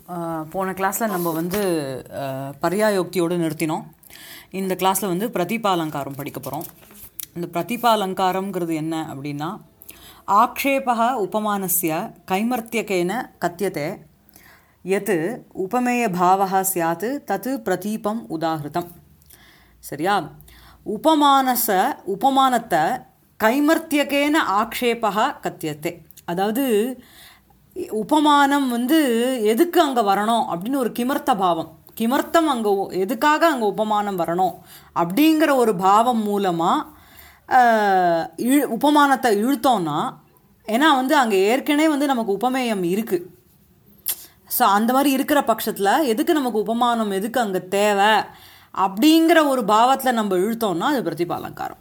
ஆஹ் போன கிளாஸில் நம்ம வந்து ஆஹ் பர்யாயோக்தியோடு நிறுத்தினோம் இந்த கிளாஸில் வந்து பிரதிபாலங்காரம் படிக்க போகிறோம் இந்த பிரதிபாலங்காரம்ங்கிறது என்ன அப்படின்னா ஆக்ஷேபः உபமானस्य கைமர்த்தியकेन கத்தியते यत् உபமேயபாவः ஸ்யாத் தத் பிரதீபம் உதாகிருதம் சரியா உபமானச உபமானத்தை கைமர்த்தியகேன ஆக்ஷேபா கத்தியத்தே அதாவது உபமானம் வந்து எதுக்கு அங்கே வரணும் அப்படின்னு ஒரு கிமர்த்த பாவம் கிமர்த்தம் அங்கே எதுக்காக அங்கே உபமானம் வரணும் அப்படிங்கிற ஒரு பாவம் மூலமாக இழு உபமானத்தை இழுத்தோன்னா ஏன்னா வந்து அங்கே ஏற்கனவே வந்து நமக்கு உபமேயம் இருக்குது ஸோ அந்த மாதிரி இருக்கிற பட்சத்தில் எதுக்கு நமக்கு உபமானம் எதுக்கு அங்கே தேவை அப்படிங்கிற ஒரு பாவத்தில் நம்ம இழுத்தோம்னா அது பிரதிபாலங்காரம்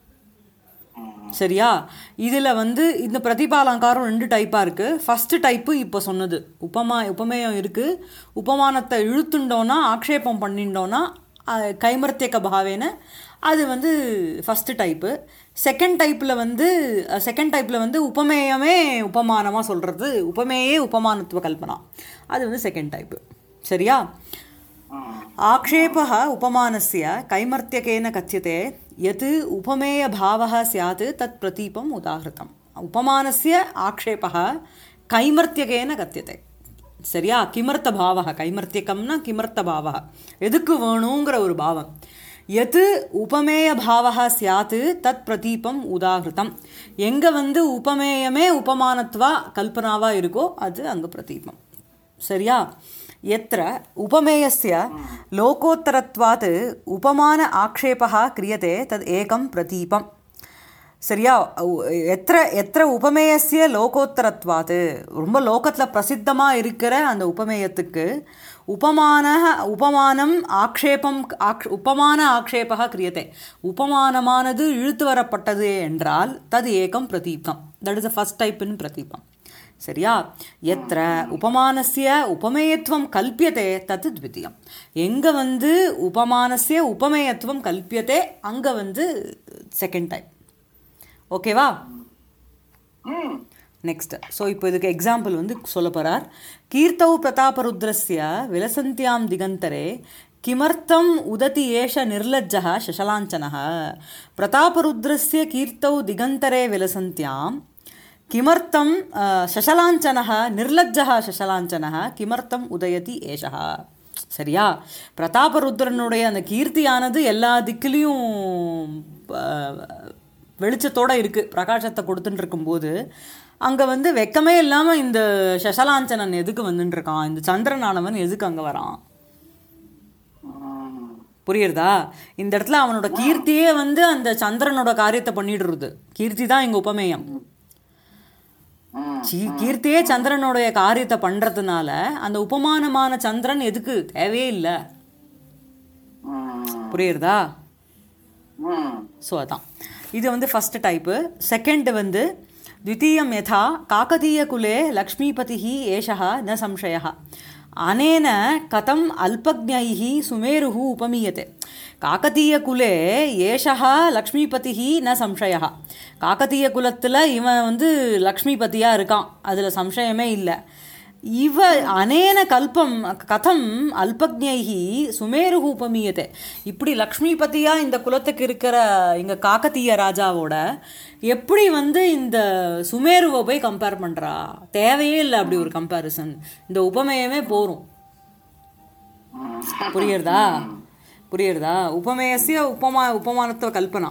சரியா இதில் வந்து இந்த பிரதிபாலங்காரம் ரெண்டு டைப்பாக இருக்குது ஃபஸ்ட்டு டைப்பு இப்போ சொன்னது உபமா உபமேயம் இருக்குது உபமானத்தை இழுத்துண்டோன்னா ஆக்ஷேபம் பண்ணிட்டோன்னா அஹ், கைமர்த்தியக்க பாவேன அது வந்து ஃபஸ்ட்டு டைப்பு செகண்ட் டைப்பில் வந்து செகண்ட் டைப்பில் வந்து உபமேயமே உபமானமாக சொல்கிறது உபமேயே உபமானத்துவ கல்பனா அது வந்து செகண்ட் டைப்பு சரியா आक्षेपः उपमानस्य कैमर्त्यकेन कथ्यते यत् उपमेयभावः स्यात् तत् प्रतीपम् उदाहृतम् उपमानस्य आक्षेपः कैमर्त्यकेन कथ्यते சரியா கிமர்த்த பாவக கைமர்த்தியக்கம்னா கிமர்த்த பாவக எதுக்கு வேணுங்கிற ஒரு பாவம் எது உபமேய பாவக சியாத்து தத் பிரதீபம் உதாகிருதம் எங்கே வந்து உபமேயமே உபமானத்வா கல்பனாவா இருக்கோ அது அங்கே பிரதீபம் சரியா यत्र उपमेयस्य लोकोत्तरत्वात् उपमान आक्षेपः क्रियते तद् एकं प्रतीपं சரியா உ- எத்திர எத்திர உபமேயசிய லோகோத்தரத்வாத்து ரொம்ப லோகத்தில் பிரசித்தமாக இருக்கிற அந்த உபமேயத்துக்கு உபமான உபமானம் ஆக்ஷேபம் ஆக்ஷ் உபமான ஆக்ஷேபக கிரியத்தை உபமானமானது இழுத்து வரப்பட்டது என்றால் தது ஏகம் பிரதீபம் that is a first type in பிரதீபம் சரியா எத்திர உபமானசிய உபமேயத்துவம் கல்பியதே தத்து த்விதீயம் எங்கே வந்து உபமானசிய உபமேயத்துவம் கல்பியதே அங்கே வந்து செகண்ட் டைம் ஓகேவா நெக்ஸ்ட் ஸோ இப்போ இதுக்கு எக்ஸாம்பிள் வந்து சொல்ல போகிறார் கீர்த்தௌ பிரதாபருத்ரஸ்ய விலசந்தியாம் திகந்தரே கிமர்த்தம் உததி ஏஷ நிர்லஜ்ஜः शशलाञ्चनः प्रतापरुद्रस्य कीर्तौ दिगन्तरे विलसन्त्यां किमर्थं अ, शशलाञ्चनः निर्लज्जः शशलाञ्चनः किमर्थम् உதயதி ஏஷः சரியா பிரதாபருத்ரனுடைய அந்த கீர்த்தியானது எல்லா திக்கிலையும் வெளிச்சத்தோட இருக்குது பிரகாசத்தை கொடுத்துட்டு இருக்கும்போது அங்கே வந்து வெக்கமே இல்லாமல் இந்த சசலாஞ்சனன் எதுக்கு வந்துட்டு இருக்கான் இந்த சந்திரனானவன் எதுக்கு அங்கே வரான் புரியுறதா இந்த இடத்துல அவனோட கீர்த்தியே வந்து அந்த சந்திரனோட காரியத்தை பண்ணிடுறது கீர்த்தி தான் இங்கே உபமேயம் சீ- கீர்த்தியே சந்திரனுடைய காரியத்தை பண்ணுறதுனால அந்த உபமானமான சந்திரன் எதுக்கு தேவையே இல்லை புரியுறதா ஸோ அதான் இது வந்து ஃபஸ்ட் டைப்பு செகண்ட் வந்து द्वितीयं यथा काकतीयकुले लक्ष्मीपतिः एषः न संशयः अनेन कथम् अल्पज्ञैः सुमेरुः उपमीयते காக்கத்தீயகுலே ஏஷா லக்ஷ்மிபதிஹி ந சம்சயா காக்கத்தீய குலத்தில் இவன் வந்து லக்ஷ்மிபதியாக இருக்கான் அதில் சம்சயமே இல்லை இவ அனேன கல்பம் கதம் அல்பஜ்ஞைஹி சுமேரு உபமீயத்தை இப்படி லக்ஷ்மிபதியா இந்த குலத்துக்கு இருக்கிற இங்க காக்கத்தீய ராஜாவோட எப்படி வந்து இந்த சுமேருவை போய் கம்பேர் பண்றா தேவையே இல்லை அப்படி ஒரு கம்பேரிசன் இந்த உபமேயமே போரும் புரியுறதா புரியுறதா உபமேயசிய உபமா உபமானத்துவ கல்பனா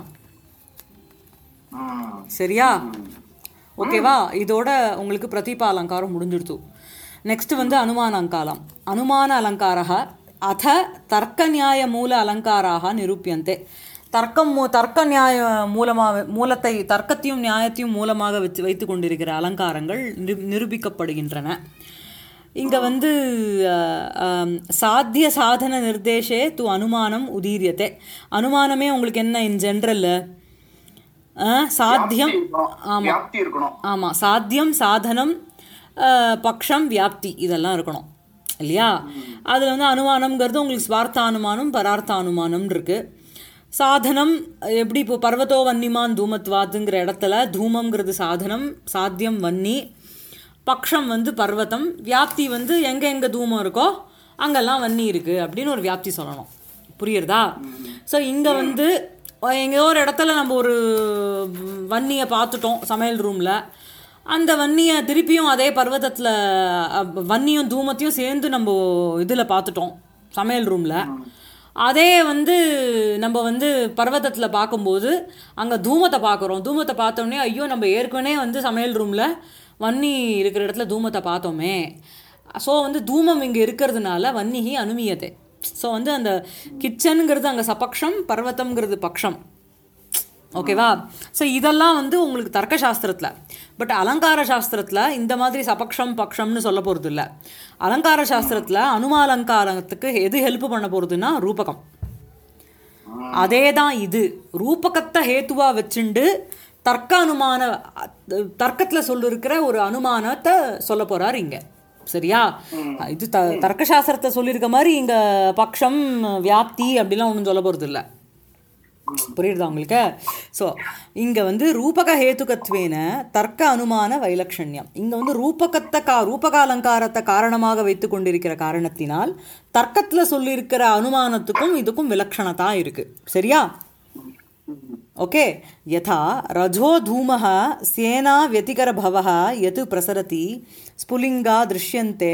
சரியா ஓகேவா இதோட உங்களுக்கு பிரதீப அலங்காரம் முடிஞ்சிடுத்து நெக்ஸ்ட் வந்து அனுமான அலங்காரம் அனுமான அலங்காரः அத தர்க்கநியாய மூல அலங்காராக நிரூபியந்தே தர்க்கம் மூ தர்க்க நியாய மூலமாக மூலத்தை தர்க்கத்தையும் நியாயத்தையும் மூலமாக வச்சு வைத்து கொண்டிருக்கிற அலங்காரங்கள் நிரு நிரூபிக்கப்படுகின்றன இங்கே வந்து அஹ், அஹ், சாத்திய சாதன நிர்தேசே து அனுமானம் உதீரியத்தே அனுமானமே உங்களுக்கு என்ன இன் ஜென்ரல் சாத்தியம் ஆமாம் வியாப்தி இருக்கணும் ஆமாம் சாத்தியம் சாதனம் அஹ், பக்ஷம் வியாப்தி இதெல்லாம் இருக்கணும் இல்லையா அதில் வந்து அனுமானம்ங்கிறது உங்களுக்கு ஸ்வார்த்த அனுமானம் பரார்த்த அனுமானம் இருக்குது சாதனம் எப்படி இப்போ பர்வதோ வன்னிமான் தூமத்வாத்துங்கிற இடத்துல தூமம்ங்கிறது சாதனம் சாத்தியம் வன்னி பக்ஷம் வந்து பர்வதம் வியாப்தி வந்து எங்கே எங்கே தூமம் இருக்கோ அங்கெல்லாம் வன்னி இருக்குது அப்படின்னு ஒரு வியாப்தி சொல்லணும் புரியுறதா ஸோ இங்கே வந்து எங்கேயோ ஒரு இடத்துல நம்ம ஒரு வன்னியை பார்த்துட்டோம் சமையல் ரூமில் அந்த வன்னியை திருப்பியும் அதே பர்வதத்தில் வன்னியும் தூமத்தையும் சேர்ந்து நம்ம இதில் பார்த்துட்டோம் சமையல் ரூமில் அதே வந்து நம்ம வந்து பர்வதத்தில் பார்க்கும்போது அங்கே தூமத்தை பார்க்குறோம் தூமத்தை பார்த்தோன்னே ஐயோ நம்ம ஏற்கனவே வந்து சமையல் ரூமில் வன்னி இருக்கிற இடத்துல தூமத்தை பார்த்தோமே ஸோ வந்து தூமம் இங்கே இருக்கிறதுனால வன்னிகி அனுமியதே ஸோ வந்து அந்த கிச்சனுங்கிறது அங்கே சபக்ஷம் பர்வதம்ங்கிறது பக்ஷம் ஓகேவா ஸோ இதெல்லாம் வந்து உங்களுக்கு தர்க்க சாஸ்திரத்தில் பட் அலங்கார சாஸ்திரத்தில் இந்த மாதிரி சபக்ஷம் பக்ஷம்னு சொல்ல போகிறது இல்லை அலங்கார சாஸ்திரத்தில் அனுமாலங்காரத்துக்கு எது ஹெல்ப் பண்ண போகிறதுன்னா ரூபகம் அதே தான் இது ரூபகத்தை ஹேத்துவா வச்சுண்டு தர்க்க அனுமான தர்க்கத்தில் சொல்லிருக்கிற ஒரு அனுமானத்தை சொல்ல போறார் இங்க சரியா இது த தர்க்கசாஸ்திரத்தை சொல்லியிருக்க மாதிரி இங்க பக்ஷம் வியாப்தி அப்படிலாம் ஒன்றும் சொல்ல போகிறது இல்லை புரியுதா உங்களுக்கு ஸோ இங்கே வந்து ரூபக ஹேத்துகத்வேன தர்க்க அனுமான வைலக்ஷண்யம் இங்கே வந்து ரூபகத்தை கா ரூபகாலங்காரத்தை காரணமாக வைத்து கொண்டிருக்கிற காரணத்தினால் தர்க்கத்தில் சொல்லியிருக்கிற அனுமானத்துக்கும் இதுக்கும் விலக்ஷணதா இருக்கு சரியா ओके यथा रजो धूमः सेना व्यतिकरभवः यत् प्रसरति स्फुलिङ्गा दृश्यन्ते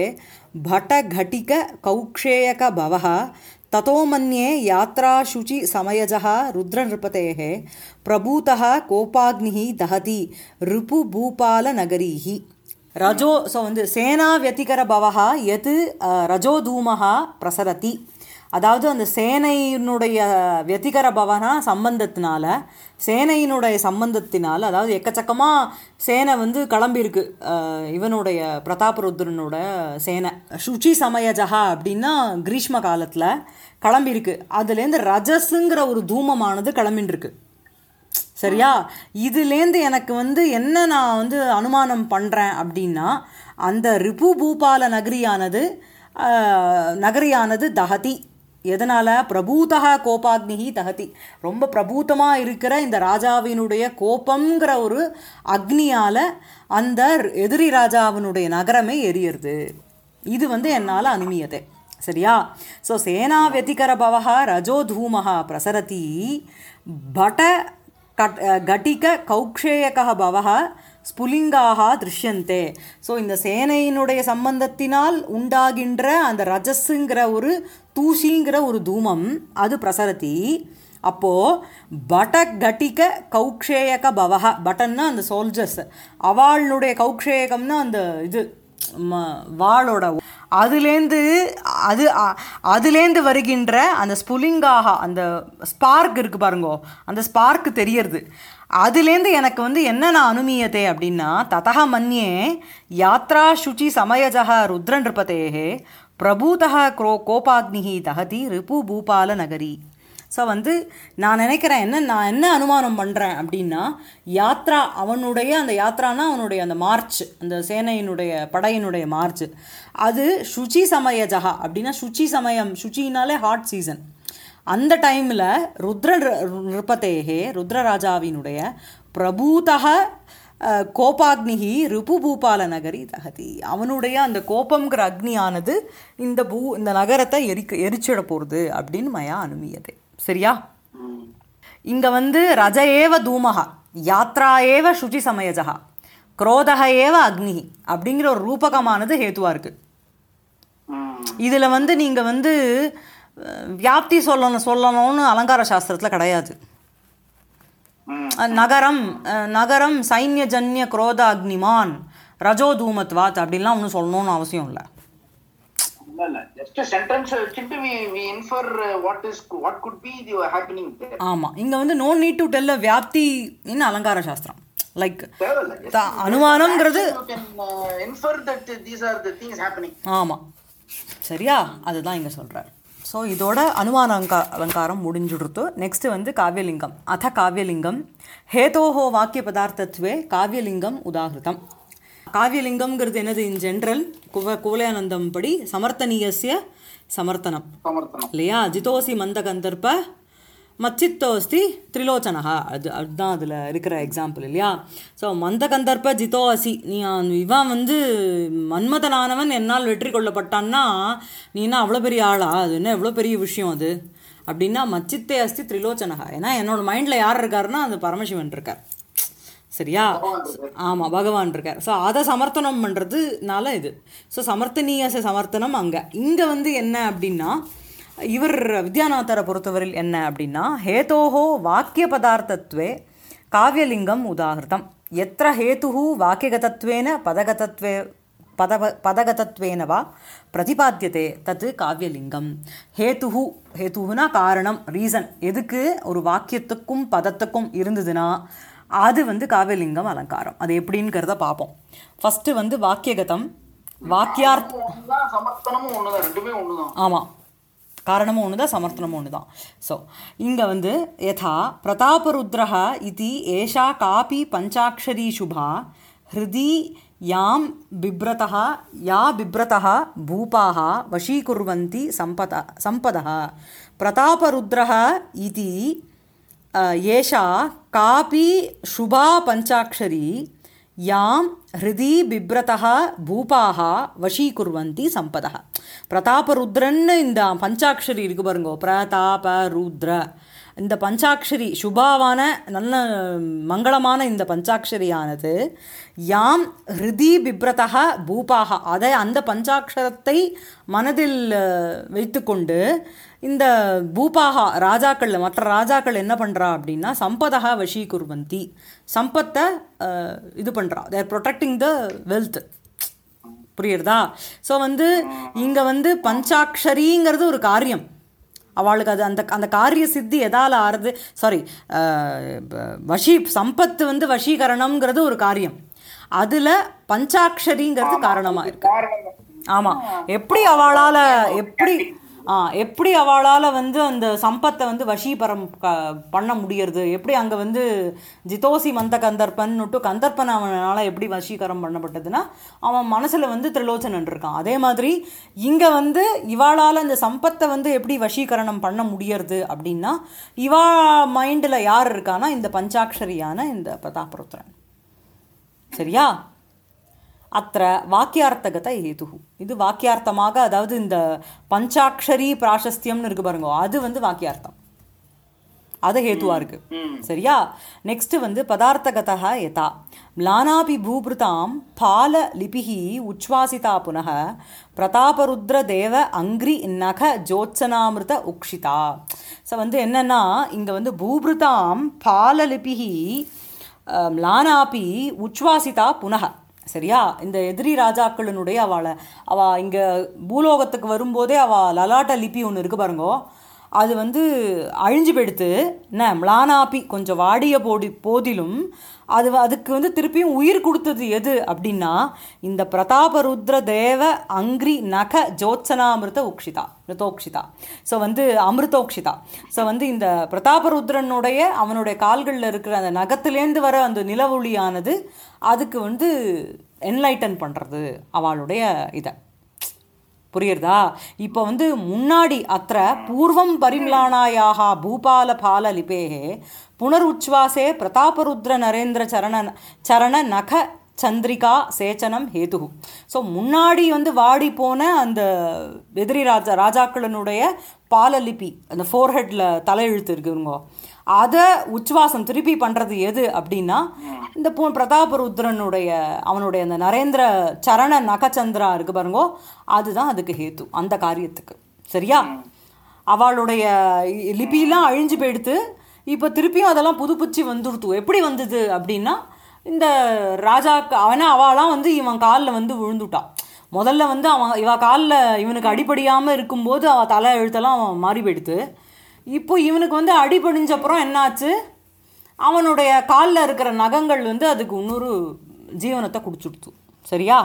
भटघटिककौक्षेयकभवः ततो मन्ये यात्राशुचिसमयजः रुद्रनृपतेः प्रभूतः कोपाग्निः दहति ரிபுபூபாலநகரீஹி ரஜோ ஸோ வந்து சேனா வியதிகர பவஹா எது அஹ், ரஜோ தூமஹா பிரசரதி அதாவது அந்த சேனையினுடைய வியதிகர பவனா சம்பந்தத்தினால சேனையினுடைய சம்பந்தத்தினால அதாவது எக்கச்சக்கமாக சேனை வந்து கிளம்பியிருக்கு அஹ், இவனுடைய பிரதாபருத்ரனோட சேனை சுச்சி சமயஜகா அப்படின்னா கிரீஷ்ம காலத்தில் கிளம்பியிருக்கு அதுலேருந்து ரஜஸுங்கிற ஒரு தூமமானது கிளம்பின்னு இருக்கு சரியா இதுலேருந்து எனக்கு வந்து என்ன நான் வந்து அனுமானம் பண்ணுறேன் அப்படின்னா அந்த ரிபு பூபால நகரியானது ஆஹ், நகரியானது தகதி எதனால் பிரபூதா கோபாக்னிகி தகதி ரொம்ப பிரபூத்தமாக இருக்கிற இந்த ராஜாவினுடைய கோபம்ங்கிற ஒரு அக்னியால் அந்த எதிரி ராஜாவினுடைய நகரமே எரியுறது இது வந்து என்னால் அனுமியதே சரியா ஸோ சேனா व्यतिकर भवः रजो धूमः प्रसरति भट கட் கட்டிக கௌக்ஷேயக பவः ஸ்புலிங்காக திருஷ்யந்தே ஸோ இந்த சேனையினுடைய சம்பந்தத்தினால் உண்டாகின்ற அந்த ரஜஸுங்கிற ஒரு தூசிங்கிற ஒரு தூமம் அது பிரசரதி அப்போது பட கட்டிக கௌக்ஷேயக பவஹ பட்டன்னா அந்த சோல்ஜர்ஸ் அவளுடைய கௌக்ஷேயகம்னா அந்த இது ம வாளோட அதுலேருந்து அது அ- அதுலேருந்து வருகின்ற அந்த ஸ்புலிங்காக அந்த ஸ்பார்க் இருக்கு பாருங்கோ அந்த ஸ்பார்க் தெரியறது அதுலேருந்து எனக்கு வந்து என்ன நான் அனுமீயத்தே அப்படின்னா ததா மன்யே யாத்ரா சுச்சி சமயஜக ருத்ரநிருபதேகே பிரபூதः க்ரோ கோபாக்னிஹி தகதி ரிபு பூபால நகரி ஸோ வந்து நான் நினைக்கிறேன் என்ன நான் என்ன அனுமானம் பண்ணுறேன் அப்படின்னா யாத்ரா அவனுடைய அந்த யாத்ரானா அவனுடைய அந்த மார்ச் அந்த சேனையினுடைய படையினுடைய மார்ச் அது சுச்சி சமயஜகா அப்படின்னா சுச்சி சமயம் சுச்சினாலே ஹாட் சீசன் அந்த டைமில் ருத்ர நிருபதேகே ருத்ரராஜாவினுடைய பிரபூதக அஹ், கோபாக்னிகி ரிபுபூபால நகரி தகதி அவனுடைய அந்த கோபம்ங்கிற அக்னியானது இந்த பூ இந்த நகரத்தை எரிக்க எரிச்சிட போகிறது அப்படின்னு மயா அனுமியது சரியா இங்கே வந்து ரஜ ஏவ தூமகா யாத்ரா ஏவ சுச்சி சமயஜகா குரோதக ஏவ அக்னி அப்படிங்கிற ஒரு ரூபகமானது ஹேத்துவா இருக்கு இதில் வந்து நீங்கள் வந்து அஹ், வியாப்தி சொல்லணும் சொல்லணும்னு அலங்கார சாஸ்திரத்தில் கிடையாது அஹ், நகரம் அஹ், நகரம் சைன்யஜன்ய குரோத அக்னிமான் ரஜோ தூமத்வாத் அப்படின்லாம் ஒன்றும் சொல்லணும்னு அவசியம் இல்லை இல்ல இல்ல ஜஸ்ட் சென்டென்ஸ் வச்சுட்டு we we infer what is what could be the happening there ஆமாம் இங்கே வந்து நோ நீட் டு டெல்ல வியாப்தி இன் அலங்கார சாஸ்திரம் லைக் தேவையில்ல அனுமானம்ங்கிறது infer that these are the things happening ஆமாம் சரியா அதுதான் இங்கே சொல்கிறார் ஸோ இதோட அனுமான அலங்கா அலங்காரம் முடிஞ்சுடுத்து நெக்ஸ்ட் வந்து காவியலிங்கம் அத காவியலிங்கம் ஹேதோஹோ வாக்கிய பதார்த்தத்வே காவியலிங்கம் உதாகிருதம் காவியலிங்கம்ங்கிறது என்னது இன் ஜென்ரல் குவ குவலயானந்தம் படி சமர்த்தனீயஸ்ய சமர்த்தனம் சமர்த்தனம் இல்லையா ஜிதோசி மந்த கந்தர்ப்ப மச்சித்தோ அஸ்தி திரிலோச்சனஹா அது அதுதான் அதில் இருக்கிற எக்ஸாம்பிள் இல்லையா ஸோ மந்த கந்தர்ப்ப ஜிதோ அசி நீ அவன் இவன் வந்து மன்மதனானவன் என்னால் வெற்றி கொள்ளப்பட்டான்னா நீ என்ன அவ்வளோ பெரிய ஆளா அது என்ன எவ்வளோ பெரிய விஷயம் அது அப்படின்னா மச்சித்தே அஸ்தி திரிலோச்சனஹா ஏன்னா என்னோட மைண்டில் யார் இருக்காருன்னா அது பரமசிவன் இருக்கார் சரியா ஆமாம் பகவான் இருக்கார் ஸோ அதை சமர்த்தனம் பண்ணுறதுனால இது ஸோ சமர்த்தனீய ச சமர்த்தனம் அங்கே இங்கே வந்து என்ன அப்படின்னா இவர் வித்யாநாதரை பொறுத்தவரையில் என்ன அப்படின்னா ஹேதோஹோ வாக்கிய பதார்த்தத்வே காவியலிங்கம் உதாகிருதம் எத்திர ஹேதுஹு வாக்கியகதத்வேன பதகதத்வே பதவ பதகதத்வேன வா பிரதிபாத்தியதே தத்து காவியலிங்கம் ஹேதுஹு ஹேதுஹுனா காரணம் ரீசன் எதுக்கு ஒரு வாக்கியத்துக்கும் பதத்துக்கும் இருந்ததுன்னா அது வந்து காவியலிங்கம் அலங்காரம் அது எப்படிங்கிறத பார்ப்போம் ஃபஸ்ட்டு வந்து வாக்கியகதம் வாக்கியார்த்த ஒண்ணுதான் சமர்ப்பணமும் ஒண்ணுதான் ரெண்டுமே ஒண்ணுதான் ஆமாம் காரணமும் ஒன்று தான் சமர்த்தனமும் ஒன்று தான் ஸோ இங்கே வந்து யதா பிரதாபருத்ரः இது ஏஷா காபி பஞ்சாட்சரி சுபா ஹிருதி யாம் பிப்ரதः யா பிப்ரதः பூபாः வஷீகுர்வந்தி சம்பத சம்பதः பிரதாபருத்ரः इति अ, एषा कापि शुभा पञ्चाक्षरी यां हृदि बिभ्रतः பூபாக வஷீகுர்வந்தி சம்பதः பிரதாபருத்ரன்னு இந்த பஞ்சாட்சரி இருக்கு பாருங்க பிரதாப ருத்ர இந்த பஞ்சாட்சரி சுபாவான நல்ல மங்களமான இந்த பஞ்சாட்சரியானது யாம் ஹிருதி பிப்ரதः பூபாக அதை அந்த பஞ்சாட்சரத்தை மனதில் அஹ், வைத்துக்கொண்டு இந்த பூபாகா ராஜாக்கள் மற்ற ராஜாக்கள் என்ன பண்ணுறா அப்படின்னா சம்பதா வஷீகுர்வந்தி சம்பத்தை அஹ், இது பண்ணுறா தேர் ப்ரொடெக்டிங் த வெல்த் புரியுறதா ஸோ வந்து இங்கே வந்து பஞ்சாட்சரிங்கிறது ஒரு காரியம் அவளுக்கு அது அந்த அந்த காரிய சித்தி எதால் ஆறுது சாரி வஷி சம்பத்து வந்து வஷீகரணம்ங்கிறது ஒரு காரியம் அதில் பஞ்சாட்சரிங்கிறது காரணமாக இருக்கு காரணம் ஆமாம் எப்படி அவளால் எப்படி ஆ எப்படி அவளால் வந்து அந்த சம்பத்தை வந்து வசீபரம் க பண்ண முடியறது எப்படி அங்கே வந்து ஜிதோசி மந்த கந்தர்பன்னுட்டு கந்தர்பன் அவனால் எப்படி வசீகரம் பண்ணப்பட்டதுன்னா அவன் மனசில் வந்து திரிலோச்சனன் இருக்கான் அதே மாதிரி இங்கே வந்து இவாளால் அந்த சம்பத்தை வந்து எப்படி வசீகரணம் பண்ண முடியறது அப்படின்னா இவா மைண்டில் யார் இருக்கான்னா இந்த பஞ்சாட்சரியான இந்த பிரதாபருத்ரன் சரியா அத்த வாக்கியார்த்தகத ஹேது இது வாக்கியார்த்தமாக அதாவது இந்த பஞ்சாட்சரி பிராசஸ்தியம்னு இருக்கு பாருங்க அது வந்து வாக்கியார்த்தம் அது ஹேத்துவா இருக்கு சரியா நெக்ஸ்ட் வந்து பதார்த்தகதா யதா ம்லானாபி பூபிருதாம் பால லிபிஹி உச்வாசிதா புனः பிரதாபருத்ர தேவ அங்கிரி நக ஜோத்சனாமிருத உக்ஷிதா ஸோ வந்து என்னன்னா இங்க வந்து பூபிருதாம் பால லிபிஹி அஹ், ம்லானாபி உச்வாசிதா புனः சரியா இந்த எதிரி ராஜாக்களினுடைய அவளை அவ இங்க பூலோகத்துக்கு வரும்போதே அவ லலாட்ட லிபி ஒன்று இருக்கு பாருங்கோ அது வந்து அழிஞ்சு போயிடுத்து என்ன ம்லானாப்பி கொஞ்சம் வாடிய போடி போதிலும் அது வ- அதுக்கு வந்து திருப்பியும் உயிர் கொடுத்தது எது அப்படின்னா இந்த பிரதாபருத்ர தேவ அங்கிரி நக ஜோத்சனாமிருத உக்ஷிதா மிருதோக்ஷிதா ஸோ வந்து அமிர்தோக்ஷிதா ஸோ வந்து இந்த பிரதாபருத்ரனுடைய அவனுடைய கால்களில் இருக்கிற அந்த நகத்திலேந்து வர அந்த நிலவொளியானது அதுக்கு வந்து என்லைட்டன் பண்ணுறது அவளுடைய இதை புரியுறதா இப்போ வந்து முன்னாடி அத்த பூர்வம் பரிம்லானாயாக பூபால பால லிபேகே புனருச்வாசே பிரதாபருத்ர நரேந்திர சரண சரண நக சந்திரிகா சேச்சனம் ஹேது ஸோ முன்னாடி வந்து வாடி போன அந்த எதிரி ராஜா ராஜாக்களினுடைய பாலலிபி அந்த ஃபோர்ஹெட்டில் தலையெழுத்து இருக்குங்க அதை உச்வாசம் திருப்பி பண்ணுறது எது அப்படின்னா இந்த பூ பிரதாபருத்ரனுடைய அவனுடைய அந்த நரேந்திர சரண நகச்சந்திரா இருக்கு பாருங்கோ அதுதான் அதுக்கு ஹேத்து அந்த காரியத்துக்கு சரியா அவளுடைய இ- லிபிலாம் அழிஞ்சு போயிடுத்து இப்போ திருப்பியும் அதெல்லாம் புதுப்பிச்சு வந்துடுத்து எப்படி வந்தது அப்படின்னா இந்த ராஜாக்கு அவனா அவளாம் வந்து இவன் காலில் வந்து விழுந்துட்டான் முதல்ல வந்து அவன் இவ காலில் இவனுக்கு அடிபடியாமல் இருக்கும்போது அவள் தலை எழுத்தெல்லாம் அவன் மாறி போயிடுத்து இப்போ இவனுக்கு வந்து அடிபடிஞ்சப்புறம் என்னாச்சு அவனுடைய காலில் இருக்கிற நகங்கள் வந்து அதுக்கு இன்னொரு ஜீவனத்தை குடிச்சுடுத்து சரியா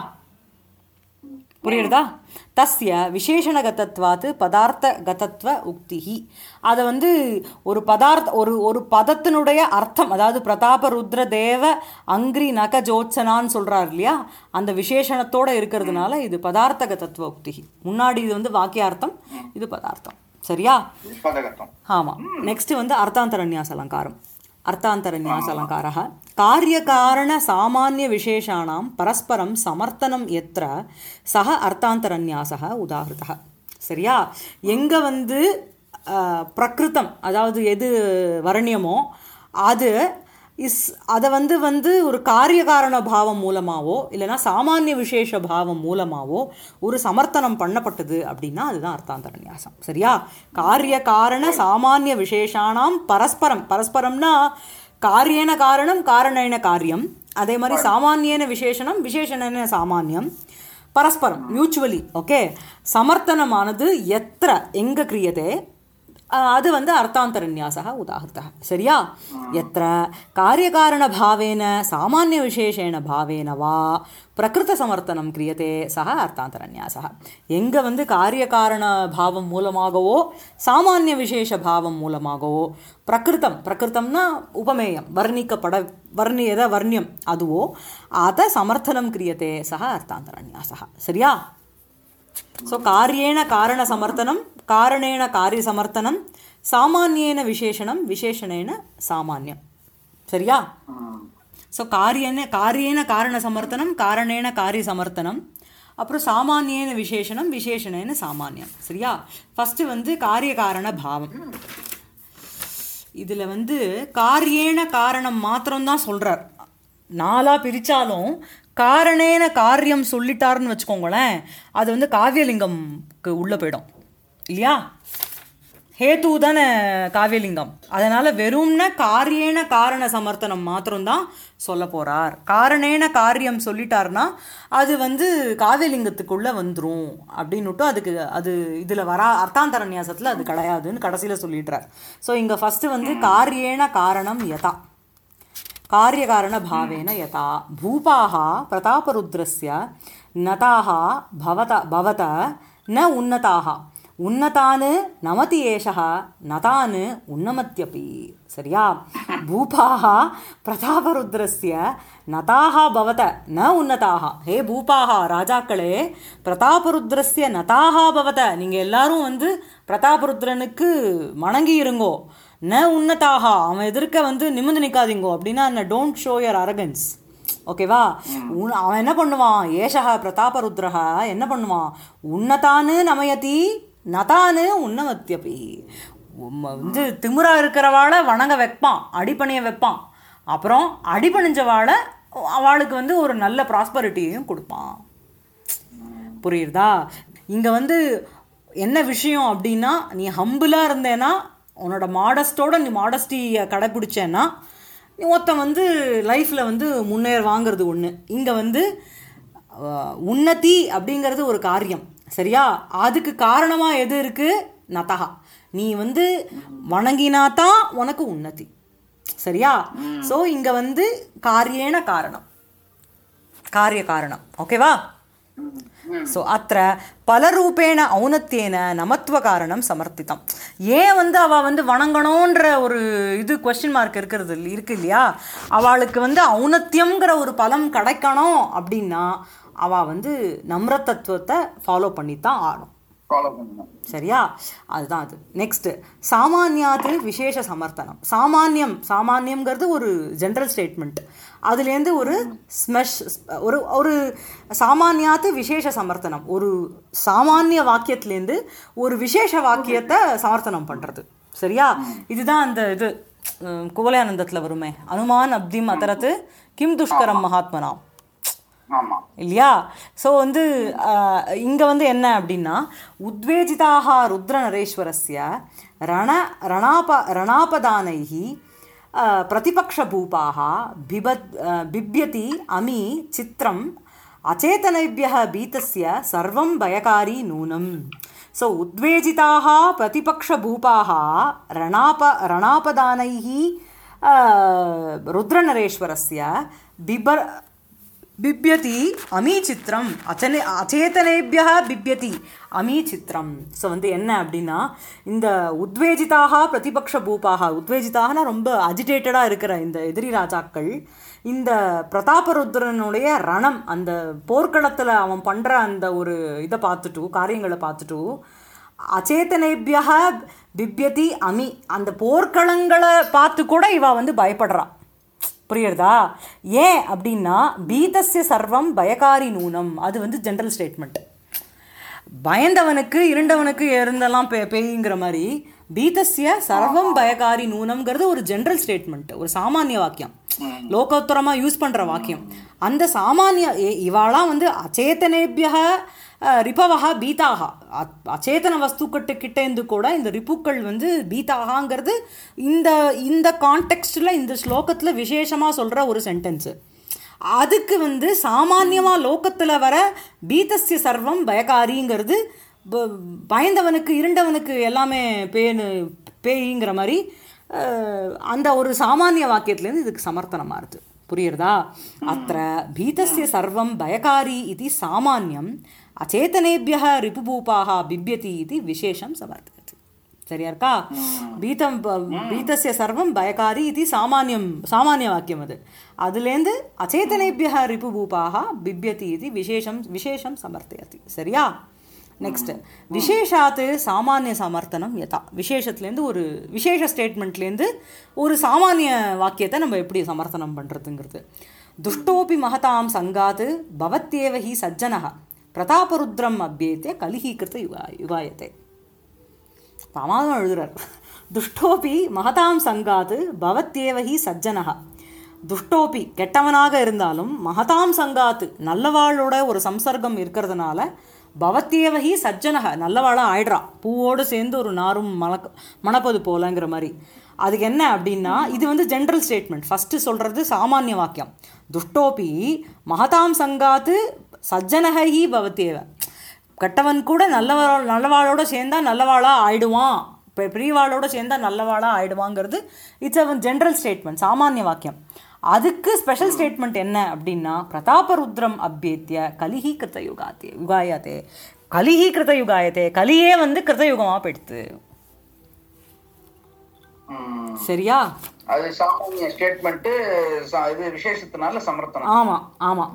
புரியுறதா தஸ்ய விசேஷணகதத்வாத்து பதார்த்த கதத்வ உக்திஹி அதை வந்து ஒரு பதார்த்த ஒரு ஒரு பதத்தினுடைய அர்த்தம் அதாவது பிரதாப ருத்ர தேவ அங்கிரி நக ஜோத்சனான்னு சொல்றார் இல்லையா அந்த விசேஷணத்தோட இருக்கிறதுனால இது பதார்த்த கதத்வ உக்திஹி முன்னாடி இது வந்து வாக்கியார்த்தம் இது பதார்த்தம் சரியா பதகத்தம் ஆமாம் நெக்ஸ்ட் வந்து அர்த்தாந்தரநியாச அலங்காரம் அர்த்தாந்தரநியாச அலங்காரः காரியகாரண சாமானிய விசேஷாணாம் பரஸ்பரம் சமர்த்தனம் எத்திர சக அர்த்தாந்தரநியாசः உதாகிருதः சரியா எங்க வந்து அஹ், பிரகிருதம் அதாவது எது வர்ணியமோ அது இஸ் அதை வந்து வந்து ஒரு காரியகாரண பாவம் மூலமாவோ இல்லைன்னா சாமானிய விசேஷ பாவம் மூலமாவோ ஒரு சமர்த்தனம் பண்ணப்பட்டது அப்படின்னா அதுதான் அர்த்தாந்தர நியாசம் சரியா காரிய காரண சாமானிய விசேஷானாம் பரஸ்பரம் பரஸ்பரம்னா காரியேன காரணம் காரணேன காரியம் அதே மாதிரி சாமானியன விசேஷனம் விசேஷணேன சாமானியம் பரஸ்பரம் மியூச்சுவலி ஓகே சமர்த்தனமானது எத்திர எங்க கிரியதே அஹ் அது வந்து அர்த்தாந்தரநியாசः உதாகிருத்தः சரியா यत्र कार्यकारणभावेन सामान्यविशेषेण भावेन वा பிரகிருதசமர்த்தனம் கிரியதே சக அர்த்தாந்தரநியாசः எங்க வந்து காரியகாரண பாவம் மூலமாகவோ சாமானிய விசேஷ பாவம் மூலமாகவோ பிரகிருதம் பிரகிருதம்னா உபமேயம் வர்ணிக்கப்பட வர்ணியத வர்ணியம் அதுவோ அத சமர்த்தனம் கிரியதே சக அர்த்தாந்தரநியாசः சரியா ಸೊ ಕಾರ್ಯೇಣ ಕಾರಣ ಸಮರ್ಥನಂ ಕಾರಣೇಣ ಕಾರ್ಯ ಸಮರ್ಥನಂ ಸಾಮಾನ್ಯೇನ ವಿಶೇಷಣಂ ವಿಶೇಷಣೇನ ಸಾಮಾನ್ಯ ಸರಿಯಾ ஸோ காரியன காரியேன காரண சமர்த்தனம் காரணேன காரிய சமர்த்தனம் அப்புறம் சாமானியேன விசேஷணம் விசேஷணேன சாமானியம் சரியா ஃபஸ்ட்டு வந்து காரிய காரண பாவம் இதில் வந்து காரியேன காரணம் மாத்திரம்தான் சொல்கிறார் நாலாக பிரித்தாலும் காரணேன காரியம் சொல்லிட்டாருன்னு வச்சுக்கோங்களேன் அது வந்து காவியலிங்கம்க்கு உள்ளே போயிடும் இல்லையா ஹேத்து தானே காவியலிங்கம் அதனால் வெறும்ன காரியேன காரண சமர்த்தனம் மாத்திரம்தான் சொல்ல போகிறார் காரணேன காரியம் சொல்லிட்டாருன்னா அது வந்து காவியலிங்கத்துக்குள்ளே வந்துடும் அப்படின்னுட்டு அதுக்கு அது இதில் வரா அர்த்தாந்தரநியாசத்தில் அது கிடையாதுன்னு கடைசியில் சொல்லிடுறார் ஸோ இங்கே ஃபஸ்ட்டு வந்து காரியேன காரணம் யதா कार्यकारणभावेन यथा भूपाः प्रतापरुद्रस्य नताः भवत भवत न उन्नताः उन्नतान् नमति एषः नतान् उन्नमत्यपि சரியா பூபாः பிரதாபருத்ரஸ்ய நதாக பவத ந உன்னதாக ஹே பூபாக ராஜாக்களே பிரதாபருத்ரஸ்ய நதாக பவத நீங்கள் எல்லாரும் வந்து பிரதாபருத்ரனுக்கு வணங்கி இருங்கோ ந உன்னதாக அவன் எதிர்க்க வந்து நிமிர்ந்து நிற்காதீங்கோ அப்படின்னா என்ன டோன்ட் ஷோ யர் அரகன்ஸ் ஓகேவா உன் அவன் என்ன பண்ணுவான் ஏஷா பிரதாபருத்ரஹ என்ன பண்ணுவான் உன்னதானு நமயதி நதானு உன்னமத்தியபி உம்ம வந்து திமிரா இருக்கிறவாளை வணங்க வைப்பான் அடிப்பணிய வைப்பான் அப்புறம் அடிபணிஞ்சவாளை அவளுக்கு வந்து ஒரு நல்ல ப்ராஸ்பரிட்டியையும் கொடுப்பான் புரியுறதா இங்கே வந்து என்ன விஷயம் அப்படின்னா நீ ஹம்பிளாக இருந்தேன்னா உன்னோட மாடஸ்டோட நீ மாடஸ்டியை கடைப்பிடிச்சேன்னா நீ ஒருத்தன் வந்து லைஃப்பில் வந்து முன்னேற வாங்கிறது ஒன்று இங்கே வந்து அஹ், உன்னதி அப்படிங்கிறது ஒரு காரியம் சரியா அதுக்கு காரணமாக எது இருக்குது நதகா நீ வந்து வணங்கினாதான் உனக்கு உன்னதி சரியா ஸோ இங்கே வந்து காரியேன காரணம் காரிய காரணம் ஓகேவா ஸோ அத்த பலரூபேண ஔனத்தியேன நமத்துவ காரணம் சமர்ப்பித்தம் ஏன் வந்து அவள் வந்து வணங்கணுன்ற ஒரு இது கொஸ்டின் மார்க் இருக்கிறது இல்ல- இருக்கு இல்லையா அவளுக்கு வந்து ஔனத்தியம்ங்கிற ஒரு பலம் கிடைக்கணும் அப்படின்னா அவள் வந்து நம்ர தத்துவத்தை ஃபாலோ பண்ணித்தான் ஆகணும் ஃபாலோ பண்ணணும் சரியா அதுதான் அது நெக்ஸ்ட்டு சாமானியாத்து விசேஷ சமர்த்தனம் சாமானியம் சாமானியம்ங்கிறது ஒரு ஜென்ரல் ஸ்டேட்மெண்ட் அதுலேருந்து ஒரு ஸ்மெஷ் ஒரு ஒரு சாமானியாத்து விசேஷ சமர்த்தனம் ஒரு சாமானிய வாக்கியத்துலேருந்து ஒரு விசேஷ வாக்கியத்தை சமர்த்தனம் பண்ணுறது சரியா இதுதான் அந்த இது உம், குவலயானந்தத்தில் வருமே அனுமான் அப்திம் அதரத்து கிம் துஷ்கரம் மகாத்மனாம் ஆமா இல்லையா ஸோ வந்து இங்கே வந்து என்ன அப்படின்னா உத்வேஜிதாக ருத்ர நரேஸ்வரஸ்ய ரண ரணாப ரணாபதானைः அஹ், பிரதிபக்ஷபூபாः பிபத் அஹ், பிப்யதி அமி சித்திரம் அச்சேतनेभ्यः பீத்தस्य சர்வம் பயகாரி நூனம் ஸோ உத்வேஜிதாக பிரதிபக்ஷபூபாः ரணாப ரணாபதானைः அஹ், ருத்ரநரேஸ்வரஸ்ய பிபர் பிப்யதி அமீ சித்திரம் அச்சனே அச்சேதனேபியா பிப்யதி அமீ சித்திரம் ஸோ வந்து என்ன அப்படின்னா இந்த உத்வேஜிதாக பிரதிபக்ஷ பூபாக உத்வேஜிதாகனா ரொம்ப அஜிடேட்டடாக இருக்கிற இந்த எதிரி ராஜாக்கள் இந்த பிரதாபருத்ரனுடைய ரணம் அந்த போர்க்களத்தில் அவன் பண்ணுற அந்த ஒரு இதை பார்த்துட்டு காரியங்களை பார்த்துட்டு அச்சேதனேபியா பிப்யதி அமி அந்த போர்க்களங்களை பார்த்து கூட இவ வந்து பயப்படுறா புரியுறதா ஏன் அப்படின்னா பீதஸ்ய சர்வம் பயகாரி நூனம் அது வந்து ஜென்ரல் ஸ்டேட்மெண்ட் பயந்தவனுக்கு இருண்டவனுக்கு இருந்தெல்லாம் பே பேய்ங்கிற மாதிரி பீதஸ்ய சர்வம் பயகாரி நூனம்ங்கிறது ஒரு ஜென்ரல் ஸ்டேட்மெண்ட் ஒரு சாமானிய வாக்கியம் லோகோத்தரமா யூஸ் பண்ற வாக்கியம் அந்த சாமானிய ஏ- இவாளாம் வந்து அச்சேதனேபிய ரிபவக பீதாக அ- அச்சேதன வஸ்துக்கிட்ட கிட்டேந்து கூட இந்த ரிப்புக்கள் வந்து பீதாகாங்கிறது இந்த இந்த கான்டெக்ஸ்டில் இந்த ஸ்லோகத்தில் விசேஷமாக சொல்கிற ஒரு சென்டென்ஸு அதுக்கு வந்து சாமான்யமாக லோகத்தில் வர பீதஸ்ய சர்வம் பயகாரிங்கிறது ப- பயந்தவனுக்கு இருண்டவனுக்கு எல்லாமே பேனு பேய்ங்கிற மாதிரி அஹ், அந்த ஒரு சாமானிய வாக்கியத்துலேருந்து இதுக்கு சமர்த்தனமாக இருக்குது புரியுறதா அத்த பீதஸ்ய சர்வம் பயகாரி இது சாமானியம் அச்சேதனேபிய ரிபுபூபாக பிப்யதி இது விசேஷம் சமர்த்தயति சரியா இருக்கா பீதம் ப- பீதஸ்ய சர்வம் பயகாரி இது சாமானியம் சாமானிய வாக்கியம் அது அதுலேருந்து அச்சேதனேபிய ரிபுபூபாக பிப்யதி இது விசேஷம் விசேஷம் சமர்த்தயति சரியா நெக்ஸ்ட் விசேஷாத்து சாமானிய சமர்த்தனம் யதா விசேஷத்துலேருந்து ஒரு விசேஷ ஸ்டேட்மெண்ட்லேருந்து ஒரு சாமானிய வாக்கியத்தை நம்ம எப்படி சமர்த்தனம் பண்ணுறதுங்கிறது துஷ்டோபி மகதாம் சங்காத் பவத்யேவ ஹி சஜ்ஜனः பிரதாபருத்ரம் அபியேத்தே கலிஹீகிருத்த யுகா யுகாயத்தே பிரமாதம் எழுதுறார் துஷ்டோபி மகதாம் சங்காது பவத்யேவஹி சஜ்ஜனஹா துஷ்டோபி கெட்டவனாக இருந்தாலும் மகதாம் சங்காத்து நல்லவாளோட ஒரு சம்சர்க்கம் இருக்கிறதுனால பவத்யேவஹி சஜ்ஜனக நல்லவாளா ஆயிடுறா பூவோடு சேர்ந்து ஒரு நாரும் மணக்க மணப்பது போலங்கிற மாதிரி அதுக்கு என்ன அப்படின்னா இது வந்து ஜென்ரல் ஸ்டேட்மெண்ட் ஃபஸ்ட்டு சொல்கிறது சாமானிய வாக்கியம் துஷ்டோபி மகதாம் சங்காத்து சஜ்ஜனகி பவத்யேவ கெட்டவன் கூட நல்லவா நல்லவாளோட சேர்ந்தா நல்லவாளா ஆயிடுவான் இப்போ பிரியவாளோட சேர்ந்தா நல்லவாளா ஆயிடுவாங்கிறது இட்ஸ் அ ஜென்ரல் ஸ்டேட்மெண்ட் சாமானிய வாக்கியம் அதுக்கு ஸ்பெஷல் ஸ்டேட்மெண்ட் என்ன அப்படின்னா பிரதாபருத்ரம் அபியத்திய கலிஹி கிருத்த யுகாத்தே யுகாயத்தே கலிஹி கிருத்த யுகாயத்தே கலியே வந்து கிருத்தயுகமாக போயிடுத்து ம். சரியா அது சாமானிய ஸ்டேட்மெண்ட் இது விசேஷத்தினால சமர்த்தனம் ஆமாம் ஆமாம்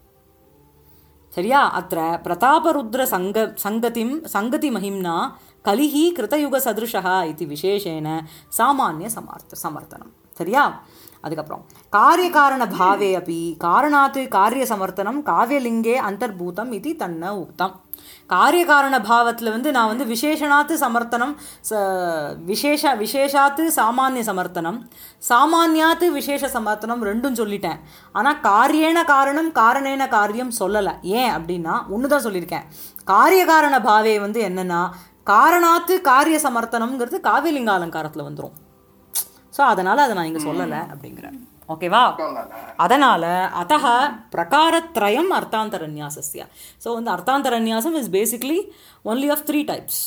சரியா அத்த பிரதாபருத்ர சங்க சங்கதிம் சங்கதி மகிம்னா கலிஹி கிருதயுகசதுருஷா இது விசேஷேன சாமானிய சமார்த்த சமர்த்தனம் சரியா அதுக்கப்புறம் காரியகாரண பாவே அப்படி காரணாத் காரிய சமர்த்தனம் காவியலிங்கே அந்தர்பூதம் இது தன்ன உக்தம் காரியகாரண பாவத்தில் வந்து நான் வந்து விசேஷனாத்து சமர்த்தனம் ச விசேஷ விசேஷாத்து சாமானிய சமர்த்தனம் சாமானியாத்து விசேஷ சமர்த்தனம் ரெண்டும் சொல்லிட்டேன் ஆனால் காரியேன காரணம் காரணேன காரியம் சொல்லலை ஏன் அப்படின்னா ஒன்று தான் சொல்லியிருக்கேன் காரியகாரண பாவே வந்து என்னன்னா காரணாத்து காரிய சமர்த்தனம்ங்கிறது காவியலிங்க அலங்காரத்தில் வந்துடும் ஸோ அதனால் அதை நான் இங்கே சொல்லலை அப்படிங்கிறேன் ஓகேவா அதனால் அத்தः பிரகாரத்ரயம் அர்த்தாந்தரநியாசஸ்ய ஸோ வந்து அர்த்தாந்தரநியாசம் is basically only of three types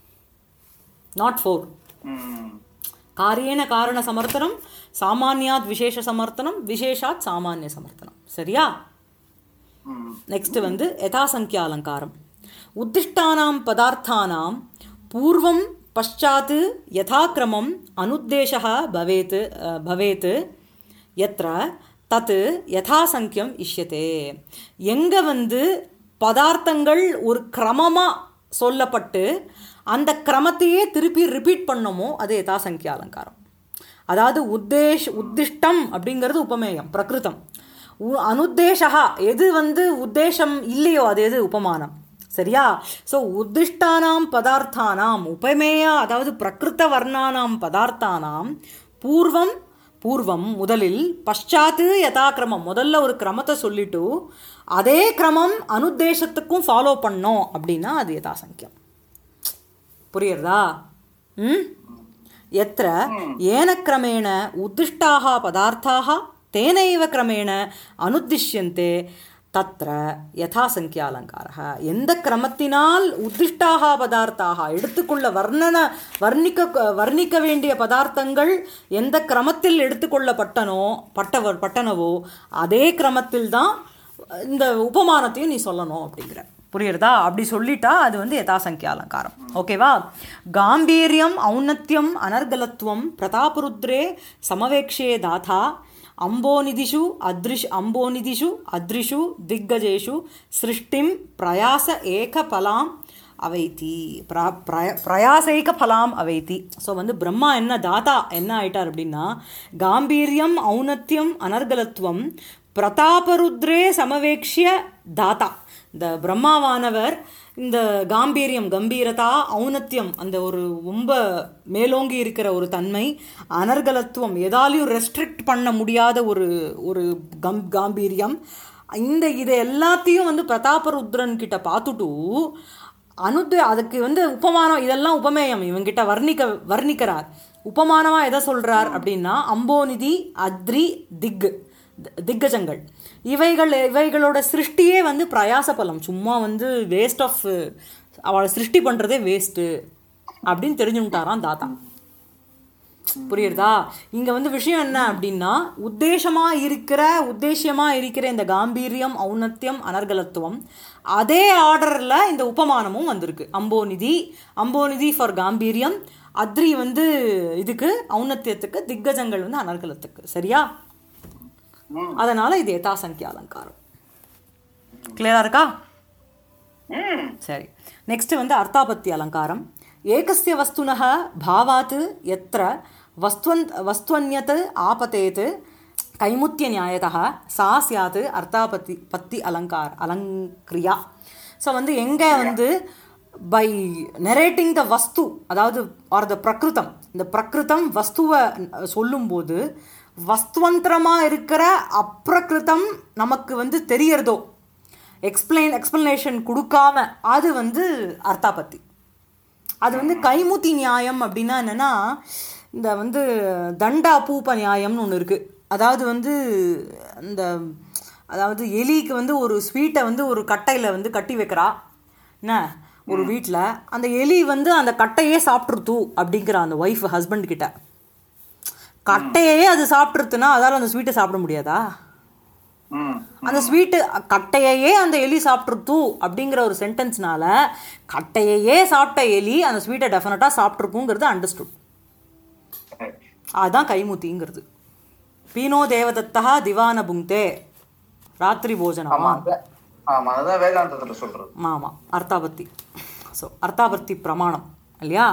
not four hmm. காரியேன காரண சமர்த்தனம் சாமானியாத் விசேஷ சமர்த்தனம் விசேஷாத் சாமானிய சமர்த்தனம் சரியா ம். நெக்ஸ்ட் வந்து யதாசங்கிய அலங்காரம் உத்திஷ்டானாம் பதார்த்தானாம் பூர்வம் பశ్చాத் யதாக்கிரமம் அனுத்தேசः பவேத் அஹ், பவேத் எத்திர தத் யதாசங்கியம் இஷ்யத்தே எங்கே வந்து பதார்த்தங்கள் ஒரு கிரமமாக சொல்லப்பட்டு அந்த கிரமத்தையே திருப்பி ரிப்பீட் பண்ணமோ அது யதாசங்கிய அலங்காரம் அதாவது உத்தேஷ் உத்திஷ்டம் அப்படிங்கிறது உபமேயம் பிரகிருதம் உ- அனுத்தேசா எது வந்து உத்தேசம் இல்லையோ அது எது உபமானம் சரியா ஸோ உத்திஷ்டானாம் பதார்த்தானாம் உபமேய அதாவது பிரகிருத வர்ணானாம் பதார்த்தானாம் பூர்வம் பூர்வம் முதலில் பశ్చాத்து யதாக்கிரமம் முதல்ல ஒரு கிரமத்தை சொல்லிட்டு அதே கிரமம் அனுத்தேசத்துக்கும் ஃபாலோ பண்ணோம் அப்படின்னா அது யதாசங்கியம் புரியுறதா ம் यत्र येन क्रमेण उद्दिष्टाः पदार्थाः तेनैव क्रमेण अनुद्दिश्यन्ते தத்ர யதாசங்கிய அலங்காரः எந்த கிரமத்தினால் உத்திஷ்டாக பதார்த்தாக எடுத்துக்கொள்ள வர்ணன வர்ணிக்க வர்ணிக்க வேண்டிய பதார்த்தங்கள் எந்த கிரமத்தில் எடுத்துக்கொள்ளப்பட்டனோ பட்டவர் பட்டனவோ அதே கிரமத்தில் தான் இந்த உபமானத்தையும் நீ சொல்லணும் அப்படிங்கிற புரியுறதா அப்படி சொல்லிட்டா அது வந்து யதாசங்கிய அலங்காரம் ஓகேவா காம்பீரியம் ஔன்னத்தியம் அனர்கலத்துவம் பிரதாபருத்ரே சமவேக்ஷே தாதா அம்போநிதிஷு அத்ரிஷ் அம்போநிதிஷு அத்ரிஷு திக்கஜேஷு சிருஷ்டிம் பிரயாச ஏகபலாம் அவைத்தி பிரா பிரய பிரயாசைக பலாம் அவைத்தி ஸோ வந்து பிரம்மா என்ன தாத்தா என்ன ஆயிட்டார் அப்படின்னா காம்பீரியம் ஔன்னத்தியம் அனர்கலத்துவம் பிரதாபருத்ரே சமவேக்ஷிய தாத்தா இந்த பிரம்மாவானவர் இந்த காம்பீரியம் கம்பீரதா ஔன்னத்தியம் அந்த ஒரு ரொம்ப மேலோங்கி இருக்கிற ஒரு தன்மை அனர்கலத்துவம் எதாலையும் ரெஸ்ட்ரிக்ட் பண்ண முடியாத ஒரு ஒரு கம் காம்பீரியம் இந்த இதை எல்லாத்தையும் வந்து பிரதாபருத்ரன் கிட்ட பார்த்துட்டு அனுத்து அதுக்கு வந்து உபமானம் இதெல்லாம் உபமேயம் இவங்கிட்ட வர்ணிக்க வர்ணிக்கிறார் உபமானமாக எதை சொல்கிறார் அப்படின்னா அம்போநிதி அத்ரி திக் திக்கஜங்கள் இவைகள் இவைகளோட சிருஷ்டியே வந்து பிரயாச பலம் சும்மா வந்து வேஸ்ட் ஆஃப் அவளை சிருஷ்டி பண்ணுறதே வேஸ்ட்டு அப்படின்னு தெரிஞ்சுட்டாராம் தாத்தா புரியுறதா இங்க வந்து விஷயம் என்ன அப்படின்னா உத்தேசமா இருக்கிற உத்தேசியமா இருக்கிற இந்த காம்பீரியம் ஔன்னத்தியம் அனர்கலத்துவம் அதே ஆர்டர்ல இந்த உபமானமும் வந்திருக்கு அம்போநிதி அம்போநிதி ஃபார் காம்பீரியம் அத்ரி வந்து இதுக்கு ஔன்னத்தியத்துக்கு திக்கஜங்கள் வந்து அனர்கலத்துக்கு சரியா அதனால இது யதாசங்கிய அலங்காரம் கிளியரா இருக்கா ம் சரி நெக்ஸ்ட் வந்து அர்த்தாபத்தி அலங்காரம் ஏகஸ்ய வஸ்துனः பாவாத் எத்திர வஸ்துவன் வஸ்துவன்யத் ஆபத்தேத் கைமுத்திய நியாயத்தः சா சியாத் அர்த்தாபத்தி பத்தி அலங்கார் அலங்கிரியா ஸோ வந்து எங்கே வந்து பை நெரேட்டிங் த வஸ்து அதாவது ஆர் த பிரகிருதம் இந்த பிரகிருதம் வஸ்துவை சொல்லும்போது வஸ்துவந்திரமாக இருக்கிற அப்பிரகிருதம் நமக்கு வந்து தெரியறதோ எக்ஸ்பிளைன் எக்ஸ்பிளனேஷன் கொடுக்காம அது வந்து அர்த்தாபத்தி அது வந்து கைமுத்தி நியாயம் அப்படின்னா என்னன்னா இந்த வந்து தண்டா பூப்ப நியாயம்னு ஒன்று இருக்குது அதாவது வந்து இந்த அதாவது எலிக்கு வந்து ஒரு ஸ்வீட்டை வந்து ஒரு கட்டையில் வந்து கட்டி வைக்கிறா என்ன ஒரு வீட்டில் அந்த எலி வந்து அந்த கட்டையே சாப்பிட்ருத்து அப்படிங்கிற அந்த ஒய்ஃப் ஹஸ்பண்ட் கிட்ட கட்டையே அது சாப்பிட்ருத்துனா அதால் அந்த ஸ்வீட்டை சாப்பிட முடியாதா ம் அந்த ஸ்வீட்டு கட்டையையே அந்த எலி சாப்பிட்ருத்து அப்படிங்கிற ஒரு சென்டென்ஸ்னால கட்டையையே சாப்பிட்ட எலி அந்த ஸ்வீட்டை டெஃபினட்டாக சாப்பிட்ருக்குங்கிறது அண்டர்ஸ்டுட் அதுதான் கைமுத்திங்கிறது பீனோ தேவதத்தா திவான புங்தே ராத்திரி ஆமா போஜனமா அதான் ஆமா அதான் வேதாந்தத்துல சொல்றது ஆமாம் அர்த்தாபத்தி ஸோ அர்த்தாபத்தி பிரமாணம் இல்லையா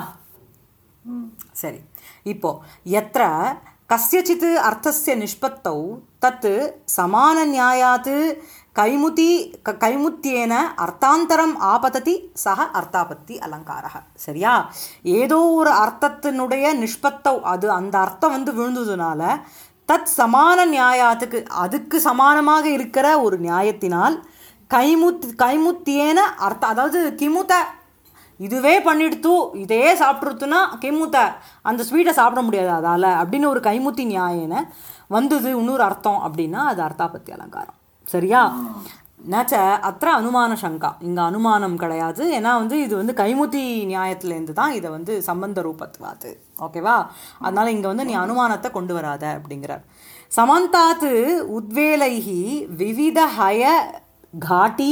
சரி இப்போ எத்திர கஸ்யச்சித் அர்த்தஸ்ய நிஷ்பத்தௌ தத் சமான நியாயாத் கைமுதி க கைமுத்தியேன அர்த்தாந்தரம் ஆபததி சக அர்த்தாபத்தி அலங்காரः சரியா ஏதோ ஒரு அர்த்தத்தினுடைய நிஷ்பத்தௌ அது அந்த அர்த்தம் வந்து விழுந்ததுனால தத் சமான நியாயாத்துக்கு அதுக்கு சமானமாக இருக்கிற ஒரு நியாயத்தினால் கைமுத் கைமுத்தியேன அர்த்தம் அதாவது கிமுத இதுவே பண்ணிடுத்து இதே சாப்பிட்ருத்துனா கிமுத்த அந்த ஸ்வீட்டை சாப்பிட முடியாது அதால் அப்படின்னு ஒரு கைமுத்தி நியாயன வந்தது இன்னொரு அர்த்தம் அப்படின்னா அது அர்த்தாபத்தி அலங்காரம் சரியா நச்ச அத்த அனுமான சங்கா இங்கே அனுமானம் கிடையாது ஏன்னா வந்து இது வந்து கைமுத்தி நியாயத்துலேருந்து தான் இதை வந்து சம்பந்த ரூபத்துவாது ஓகேவா அதனால இங்கே வந்து நீ அனுமானத்தை கொண்டு வராத அப்படிங்கிறார் சமந்தாத்து உத்வேலைஹி விவித ஹய घाटी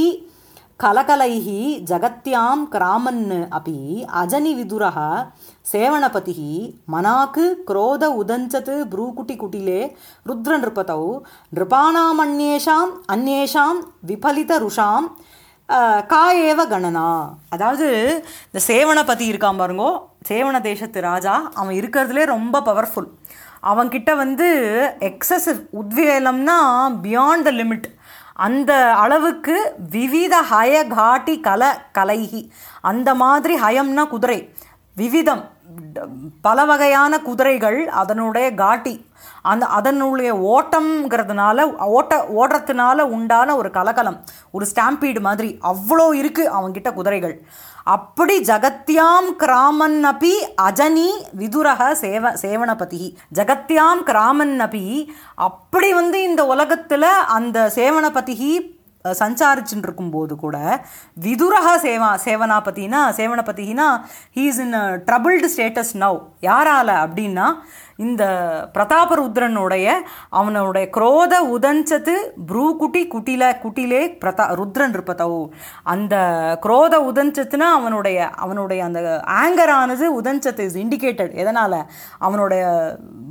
कलकलैः जगत्यां क्रामन् अपि अजनिविदुरः सेवणपतिः मनाक् क्रोध उदञ्चत् भ्रूकुटिकुटिले रुद्रनृपतौ नृपाणामन्येषाम् अन्येषां विफलितरुषां அஹ், கா ஏவ கணனா அதாவது இந்த சேவனபதி இருக்கான் பாருங்கோ சேவன தேசத்து ராஜா அவன் இருக்கிறதுலே ரொம்ப பவர்ஃபுல் அவன்கிட்ட வந்து எக்ஸசிவ் உத்வேலம்னா பியாண்ட் த லிமிட் அந்த அளவுக்கு விவித ஹய காட்டி கல கலைஹி அந்த மாதிரி ஹயம்னா குதிரை விவிதம் ட- பல வகையான குதிரைகள் அதனுடைய காட்டி அந்த அதனுடைய ஓட்டம்ங்கிறதுனால ஓட்ட ஓடுறதுனால உண்டான ஒரு கலகலம் ஒரு ஸ்டாம்பீடு மாதிரி அவ்வளோ இருக்குது அவன்கிட்ட குதிரைகள் அப்படி ஜகத்யாம் கிராமன் அப்பி அஜனி விதுரக சேவ சேவனபதி ஜகத்யாம் கிராமன் அப்பி அப்படி வந்து இந்த உலகத்தில் அந்த சேவனபதிகி சஞ்சாரிச்சுட்டு இருக்கும்போது கூட விதுரக சேவா சேவனாபதினா சேவனபதினா he's in troubled status now யாரால அப்படின்னா இந்த பிரதாபருத்ரனுடைய அவனுடைய குரோத உதஞ்சத்து ப்ரூகுட்டி குட்டில குட்டிலே பிரதா ருத்ரன் இருப்பதோ அந்த குரோத உதஞ்சத்துனா அவனுடைய அவனுடைய அந்த ஆங்கரானது உதஞ்சத்து இஸ் இண்டிகேட்டட் எதனால் அவனுடைய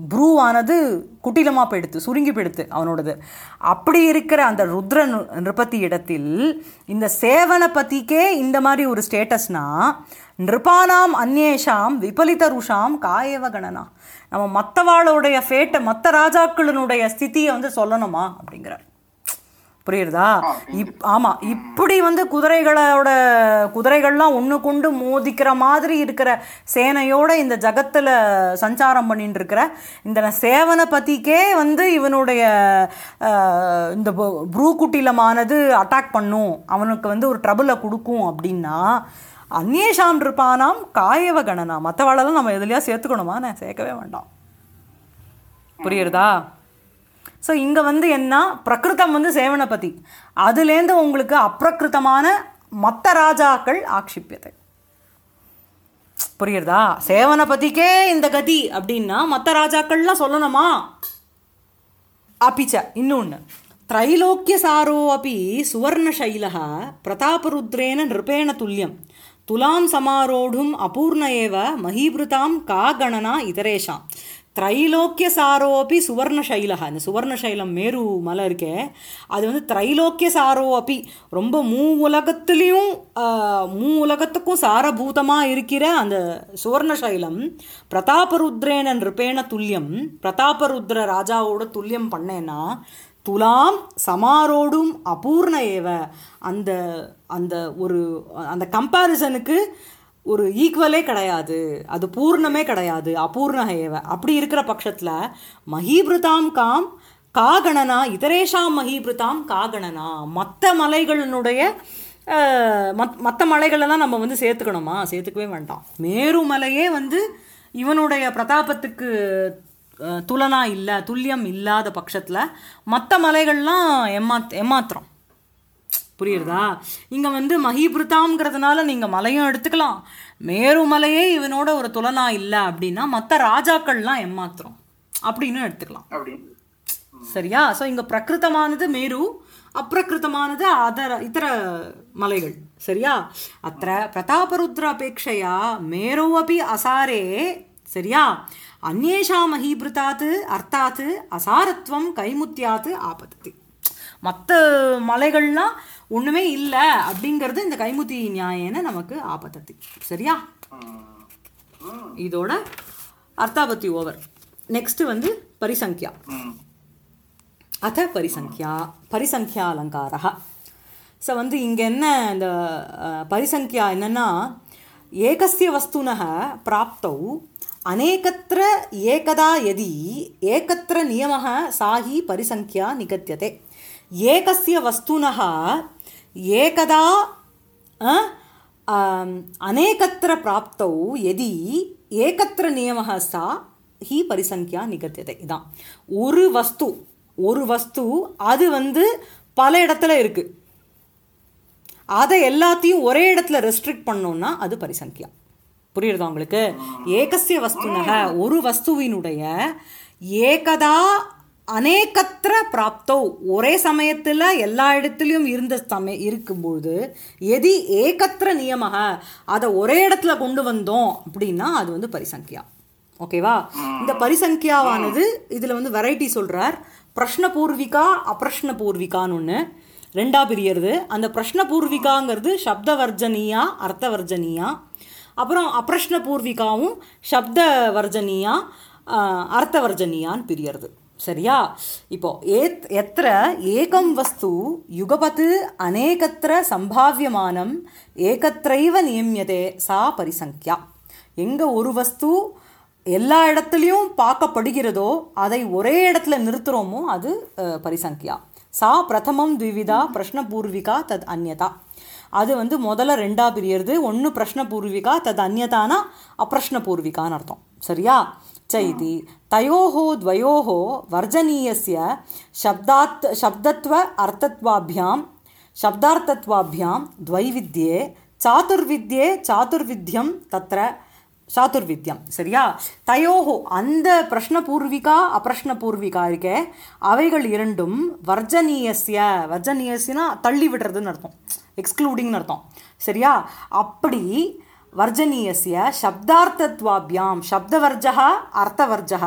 ப்ரூவானது குட்டிலமாக போயிடுத்து சுருங்கி போயிடுத்து அவனோடது அப்படி இருக்கிற அந்த ருத்ர நு- நிருபதி இடத்தில் இந்த சேவனபதிக்கே இந்த மாதிரி ஒரு ஸ்டேட்டஸ்னா நிருபானாம் அந்நேஷாம் விபலித ருஷாம் காயவ கணனா நம்ம மற்றவாளுடைய ஃபேட்டை மற்ற ராஜாக்களினுடைய ஸ்திதியை வந்து சொல்லணுமா அப்படிங்கிறார் புரியுறதா இப் ஆமாம் இப்படி வந்து குதிரைகளோட குதிரைகள்லாம் ஒன்று கொண்டு மோதிக்கிற மாதிரி இருக்கிற சேனையோட இந்த ஜகத்தில் சஞ்சாரம் பண்ணிட்டு இருக்கிற இந்த சேவனபதிக்கே வந்து இவனுடைய அஹ், இந்த பு- ப்ரூகுட்டிலமானது அட்டாக் பண்ணும் அவனுக்கு வந்து ஒரு ட்ரபிளை கொடுக்கும் அப்படின்னா அந்நேஷாம் இருப்பானாம் காயவ கணனா மற்றவாளெல்லாம் நம்ம எதுலையா சேர்த்துக்கணுமா நான் சேர்க்கவே வேண்டாம் புரியுறதா ஸோ இங்கே வந்து என்ன பிரகிருதம் வந்து சேவனபதி அதுலேருந்து உங்களுக்கு அப்பிரகிருத்தமான மற்ற ராஜாக்கள் ஆக்ஷிப்பியதை புரியுறதா சேவனபதிக்கே இந்த கதி அப்படின்னா மற்ற ராஜாக்கள்லாம் சொல்லணுமா அப்பிச்ச இன்னொன்று त्रैलोक्यसारो अपि सुवर्णशैलः प्रतापरुद्रेण नृपेण तुल्यं तुलां समारोढुम् अपूर्ण एव महीभृतां का गणना इतरेषां த்ரைலோக்கியசாரோப்பி சுவர்ணசைலக அந்த சுவர்ணசைலம் மேரு மலை இருக்கே அது வந்து த்ரைலோக்கியசாரோ அப்பி ரொம்ப மூ உலகத்துலேயும் மூ உலகத்துக்கும் சாரபூதமாக இருக்கிற அந்த சுவர்ணசைலம் பிரதாபருத்ரேன நிருப்பேண துல்லியம் பிரதாபருத்ர ராஜாவோட துல்லியம் பண்ணேன்னா துலாம் சமாரோடும் அபூர்ண ஏவ அந்த அந்த ஒரு அந்த கம்பேரிசனுக்கு ஒரு ஈக்குவலே கிடையாது அது பூர்ணமே கிடையாது அபூர்ண ஏவ அப்படி இருக்கிற பட்சத்தில் மஹீபிருதாம் காம் காகணனா இதரேஷாம் மஹீபிருதாம் காகணனா மற்ற மலைகளினுடைய மத் மற்ற மலைகளெல்லாம் நம்ம வந்து சேர்த்துக்கணுமா சேர்த்துக்கவே வேண்டாம் மேருமலையே வந்து இவனுடைய பிரதாபத்துக்கு அஹ், துலனா இல்லை துல்லியம் இல்லாத பட்சத்தில் மற்ற மலைகள்லாம் எம்மாத் ஏமாத்திரம் புரியுறதா இங்கே வந்து மஹிபிருத்தாம்ங்கிறதுனால நீங்கள் மலையும் எடுத்துக்கலாம் மேருமலையே இவனோட ஒரு துலனா இல்லை அப்படின்னா மற்ற ராஜாக்கள்லாம் ஏமாத்திரம் அப்படின்னு எடுத்துக்கலாம் அப்படின்னு சரியா ஸோ இங்கே பிரகிருத்தமானது மேரு அப்பிரகிருத்தமானது அதர இதர மலைகள் சரியா அத்த பிரதாபருத்ர அபேட்சையா மேரோ அப்படி அசாரே சரியா அந்நேஷா மஹீபிருத்தாத் அர்த்தாத் அசாரத்வம் கைமுத்தியாத் ஆபத்ததி மற்ற மலைகள்லாம் ஒன்றுமே இல்லை அப்படிங்கிறது இந்த கைமுத்தி நியாயன நமக்கு ஆபத்ததி சரியா இதோட அர்த்தாபத்தி ஓவர் நெக்ஸ்ட் வந்து பரிசங்கியா ம் அத பரிசங்கியா பரிசங்கியா அலங்காரா ஸோ வந்து இங்கே என்ன இந்த அஹ், பரிசங்கியா என்னன்னா ஏகஸ்ய வஸ்துனः பிராப்தௌ அநேகத்திர ஏகதா யதி ஏகத்திர நியமः सा हि परिसङ्ख्या निगद्यते ஏகஸ்ய வஸ்துனः ஏகதா அஹ், ஆம், அநேகத்திர பிராப்தௌ எதி ஏகத்திர நியமः சா ஹி பரிசங்கியா நிகத்தியதை இதான் ஒரு வஸ்து ஒரு வஸ்து அது வந்து பல இடத்துல இருக்கு அதை எல்லாத்தையும் ஒரே இடத்துல ரெஸ்ட்ரிக்ட் பண்ணோம்னா அது பரிசங்கியா புரியுறதா உங்களுக்கு ஏகசிய வஸ்துனக ஒரு வஸ்துவினுடைய ஏகதா அநேகத்திர பிராப்தோ ஒரே சமயத்தில் எல்லா இடத்துலையும் இருந்த சமய இருக்கும்பொழுது எதி ஏகத்திர நியமக அதை ஒரே இடத்துல கொண்டு வந்தோம் அப்படின்னா அது வந்து பரிசங்கியா ஓகேவா இந்த பரிசங்கியாவானது இதில் வந்து வெரைட்டி சொல்கிறார் பிரஷ்ன பூர்விகா அப்ரஷ்ன பூர்விகான்னு ஒன்று ரெண்டா பிரியறது அந்த பிரஷ்ன பூர்விகாங்கிறது சப்த வர்ஜனியா அர்த்த வர்ஜனியா அப்புறம் அப்ரஷ்ன பூர்விகாவும் சப்த வர்ஜனியா ஆஹ், அர்த்த வர்ஜனியான்னு பிரியறது சரியா இப்போ ஏத் எத்திர ஏகம் வஸ்து யுகபத் அநேகத்திர சம்பாவியமானம் ஏகத்திரைவ நியமியதே சா பரிசங்கியா எங்க ஒரு வஸ்து எல்லா இடத்துலையும் பார்க்கப்படுகிறதோ அதை ஒரே இடத்துல நிறுத்துகிறோமோ அது அஹ், பரிசங்கியா சா பிரதமம் த்விவிதா பிரஷ்னபூர்விகா தத் அந்யதா அது வந்து முதல்ல ரெண்டா பிரியறது ஒன்று பிரஷ்னபூர்விகா தத் அந்யதானா அப்ரஷ்னபூர்விகான்னு அர்த்தம் சரியா च इति तयोः द्वयोः वर्जनीयस्य शब्दात् शब्दत्व अर्थत्वाभ्यां शब्दार्थत्वाभ्यां द्वैविध्ये चातुर्विद्ये चातुर्विध्यं तत्र சாதுர்வித்யம் சரியா தயோஹோ அந்த பிரஷ்னபூர்விகா அப்ரஷ்னபூர்விகா இருக்கே அவைகள் இரண்டும் வர்ஜனீயஸ்ய வர்ஜனீயஸ்னா தள்ளி விடுறதுன்னு அர்த்தம் எக்ஸ்க்ளூடிங்னு அர்த்தம் சரியா அப்படி வர்ஜனீயஸ்ய சப்தார்த்தத்வாபியாம் சப்தவர்ஜः அர்த்தவர்ஜः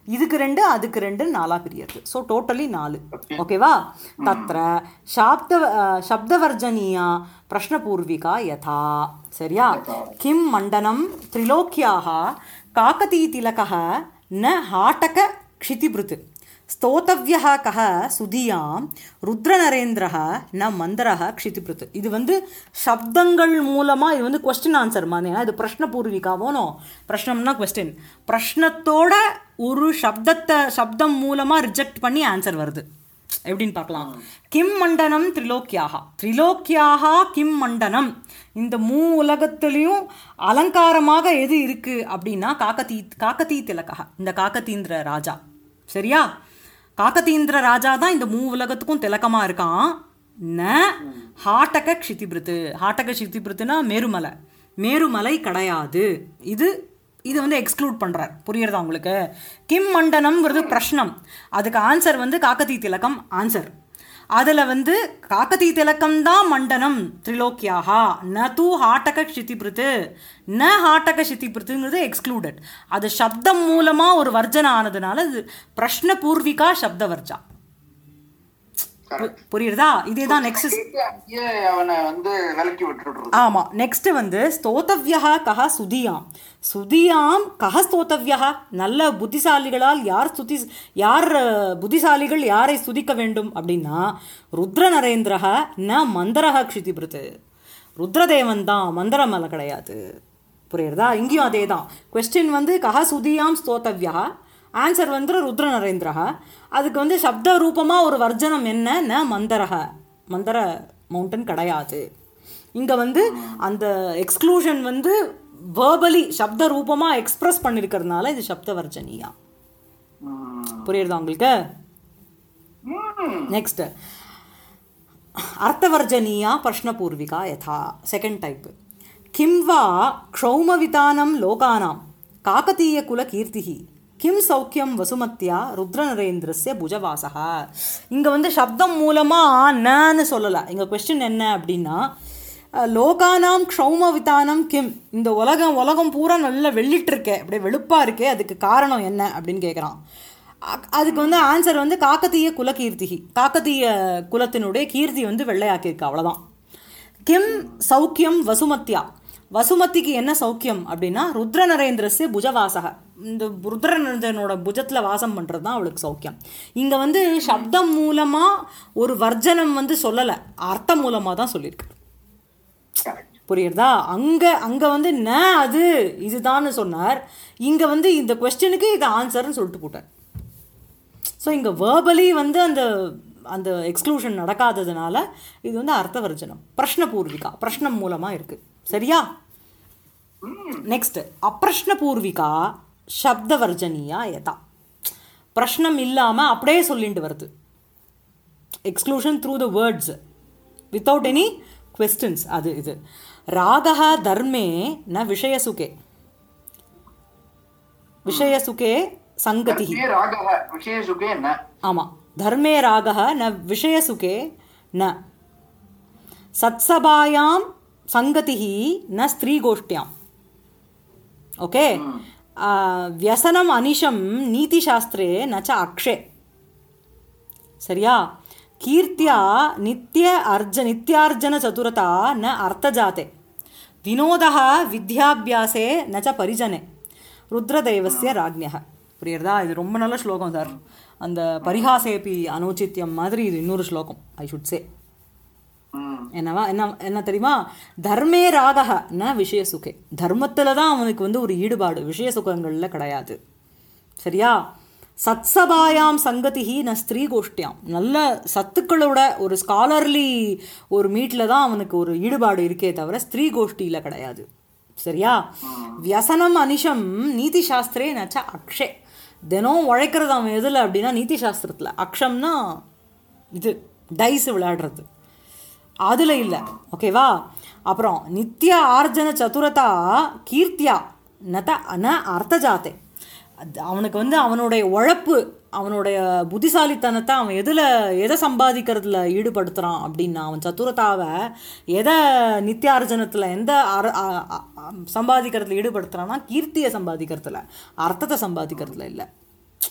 இதுக்கு ரெண்டு அதுக்கு ரெண்டு நாலா பிரியறது ஸோ டோட்டலி நாலு ஓகேவா தத்ர சாப்த அஹ், சப்தவர்ஜனீயா பிரஷ்னபூர்விகா யதா சரியா கிம் மண்டனம் திரிலோக்கியாக காக்கதீதிலகः ந ஹாட்டக க்ஷிதிபிருத் ஸ்தோத்தவ்யः கः சுதியாம் ருத்ரநரேந்திரः ந மந்தரः க்ஷிதிபிருத் இது வந்து சப்தங்கள் மூலமாக இது வந்து கொஸ்டின் ஆன்சர் மாதிரி ஏன்னா இது பிரஷ்ன பூர்விகாவோனோ பிரஷ்னம்னா கொஸ்டின் பிரஷ்னத்தோட ஒரு சப்தத்தை சப்தம் மூலமாக ரிஜெக்ட் பண்ணி ஆன்சர் வருது எப்படின்னு பார்க்கலாம் கிம் மண்டனம் திரிலோக்கியாக திரிலோக்கியாக கிம் மண்டனம் இந்த மூ உலகத்துலேயும் அலங்காரமாக எது இருக்கு அப்படின்னா காக்கத்தீ காக்கத்தீ திலக்கா இந்த காக்கத்தீந்திர ராஜா சரியா காக்கத்தீந்திர ராஜா தான் இந்த மூ உலகத்துக்கும் திலக்கமா இருக்கான் ந ஹாட்டக க்ஷிதிபிருத்து ஹாட்டக க்ஷிதிபிருத்துனா மேருமலை மேருமலை கிடையாது இது இது வந்து எக்ஸ்க்ளூட் பண்றார் புரியுறதா உங்களுக்கு கிம் மண்டனம்ங்கிறது பிரஷ்னம் அதுக்கு ஆன்சர் வந்து காக்கத்தீ திலகம் ஆன்சர் அதில் வந்து காக்கத்தீ திலக்கம் தான் மண்டனம் திரிலோக்கியாகா ந தூ ஹாட்டக க்ஷிதிபிருத்து ந ஹாட்டக க்ஷிதிபிருத்துங்கிறது எக்ஸ்க்ளூடட் அது சப்தம் மூலமாக ஒரு வர்ஜனை ஆனதுனால இது பிரஷ்ன பூர்விகா சப்த வர்ஜா பு- புரியுறதா இதே தான் நெக்ஸ்ட் கேட்டு அங்கேயே அவனை வந்து விலக்கி விட்டுடுறது ஆமாம் நெக்ஸ்ட் வந்து ஸ்தோத்தவ்யா கஹ சுதியாம் சுதியாம் கஹ ஸ்தோத்தவ்யா நல்ல புத்திசாலிகளால் யார் ஸ்துதி யார் அஹ், புத்திசாலிகள் யாரை ஸ்துதிக்க வேண்டும் அப்படின்னா ருத்ர நரேந்திரஹ ந மந்தரஹ க்ஷிதிபிருத்து ருத்ரதேவன் தான் மந்தரமலை கிடையாது புரியுறதா இங்கேயும் அதே தான் கொஸ்டின் வந்து கஹ சுதியாம் ஸ்தோத்தவ்யா ஆன்சர் வந்து ருத்ர நரேந்திரஹ அதுக்கு வந்து சப்த ரூபமாக ஒரு வர்ஜனம் என்ன ந மந்தரஹ மந்தர மவுண்டன் கிடையாது இங்கே வந்து அந்த எக்ஸ்க்ளூஷன் வந்து வேர்பலி சப்த ரூபமாக எக்ஸ்பிரஸ் பண்ணியிருக்கிறதுனால இது சப்த வர்ஜனியா புரியுறதா உங்களுக்கு நெக்ஸ்ட் அர்த்தவர்ஜனீயா பிரஷ்னபூர்விகா யதா செகண்ட் டைப் கிம் வா க்ஷௌமவிதானம் லோகானாம் காக்கதீயகுலகீர்த்திः கிம் சௌக்கியம் வசுமத்யா ருத்ரநரேந்திரஸ்ய புஜவாசகா இங்கே வந்து சப்தம் மூலமாக நன்னு சொல்லலை இங்கே கொஸ்டின் என்ன அப்படின்னா அஹ், லோகானாம் க்ஷௌமவிதானம் கிம் இந்த உலகம் உலகம் பூரா நல்லா வெள்ளிட்டு இருக்கே அப்படியே வெளுப்பாக இருக்கே அதுக்கு காரணம் என்ன அப்படின்னு கேட்குறான் அ- அதுக்கு வந்து ஆன்சர் வந்து காக்கத்தீய குலகீர்த்திகி காக்கத்தீய குலத்தினுடைய கீர்த்தி வந்து வெள்ளையாக்கியிருக்கு அவ்வளோதான் கிம் சௌக்கியம் வசுமத்யா வசுமதிக்கு என்ன சௌக்கியம் அப்படின்னா ருத்ர நரேந்திரஸ்ய புஜவாசக இந்த ருத்ரநரேந்திரனோட புஜத்தில் வாசம் பண்ணுறது தான் அவளுக்கு சௌக்கியம் இங்கே வந்து சப்தம் மூலமாக ஒரு வர்ஜனம் வந்து சொல்லலை அர்த்தம் மூலமாக தான் சொல்லியிருக்கு கரெக்ட் புரியுறதா அங்கே அங்கே வந்து ந அது இதுதான்னு சொன்னார் இங்கே வந்து இந்த கொஸ்டினுக்கு இது ஆன்சர்னு சொல்லிட்டு போட்டார் ஸோ இங்கே வேர்பலி வந்து அந்த அந்த எக்ஸ்க்ளூஷன் நடக்காததுனால இது வந்து அர்த்தவர்ஜனம் பிரஷ்னபூர்விகா பிரஷ்னம் மூலமாக இருக்குது சரியா நெக்ஸ்ட் அப்பிரஷ்னபூர்விகா சப்தவர்ஜனியா யதா பிரஷ்னம் இல்லாமல் அப்படியே சொல்லிட்டு வருது exclusion through the words without any questions அது இது ராகः தர்மே ந விஷயசுகே விஷயசுகே சங்கதி தர்மே ராகவ விஷயசுகே ந ஆமாம் தர்மே ராகः ந விஷயசுகே ந சத்சபாயாம் சங்கதி ந ஸ்திரீகோஷ்டியாம் ஓகே வியசனம் அனிஷம் நீதிசாஸ்திரே ந ச அக்ஷே சரியா கீர்த்தியா நித்திய அர்ஜ நித்தியார்ஜன சதுரதா ந அர்த்தஜாதே வினோதः வித்யாபியாசே ந ச பரிஜனே ருத்ரதேவஸ்ய ராஜ்ஞः புரியுறதா இது ரொம்ப நல்ல ஸ்லோகம் சார் அந்த பரிஹாசேபி அனௌச்சித்யம் மாதிரி இது இன்னொரு ஸ்லோகம் ஐ ஷுட் சே ம் என்னவா என்ன என்ன தெரியுமா தர்மே ராகக ந விஷய சுகே தர்மத்தில் தான் அவனுக்கு வந்து ஒரு ஈடுபாடு விஷய சுகங்களில் கிடையாது சரியா சத்சபாயாம் சங்கதிஹி ந ஸ்திரீ கோஷ்டியாம் நல்ல சத்துக்களோட ஒரு ஸ்காலர்லி ஒரு மீட்டில் தான் அவனுக்கு ஒரு ஈடுபாடு இருக்கே தவிர ஸ்திரீ கோஷ்டியில் கிடையாது சரியா வியசனம் அனிஷம் நீதி சாஸ்திரே நச்ச அக்ஷே தினம் உழைக்கிறது அவன் எதில் அப்படின்னா நீதி சாஸ்திரத்தில் அக்ஷம்னா இது டைஸ் விளையாடுறது அதில் இல்லை ஓகேவா அப்புறம் நித்திய ஆர்ஜன சதுரதா கீர்த்தியா நத ந அர்த்தஜாத்தே அது அவனுக்கு வந்து அவனுடைய உழைப்பு அவனுடைய புத்திசாலித்தனத்தை அவன் எதில் எதை சம்பாதிக்கிறதுல ஈடுபடுத்துகிறான் அப்படின்னா அவன் சத்துரதாவை எதை நித்தியார்ஜனத்தில் எந்த அர அ- அ- அ- சம்பாதிக்கிறதுல ஈடுபடுத்துகிறான்னா கீர்த்தியை சம்பாதிக்கிறதுல அர்த்தத்தை சம்பாதிக்கிறதுல இல்லை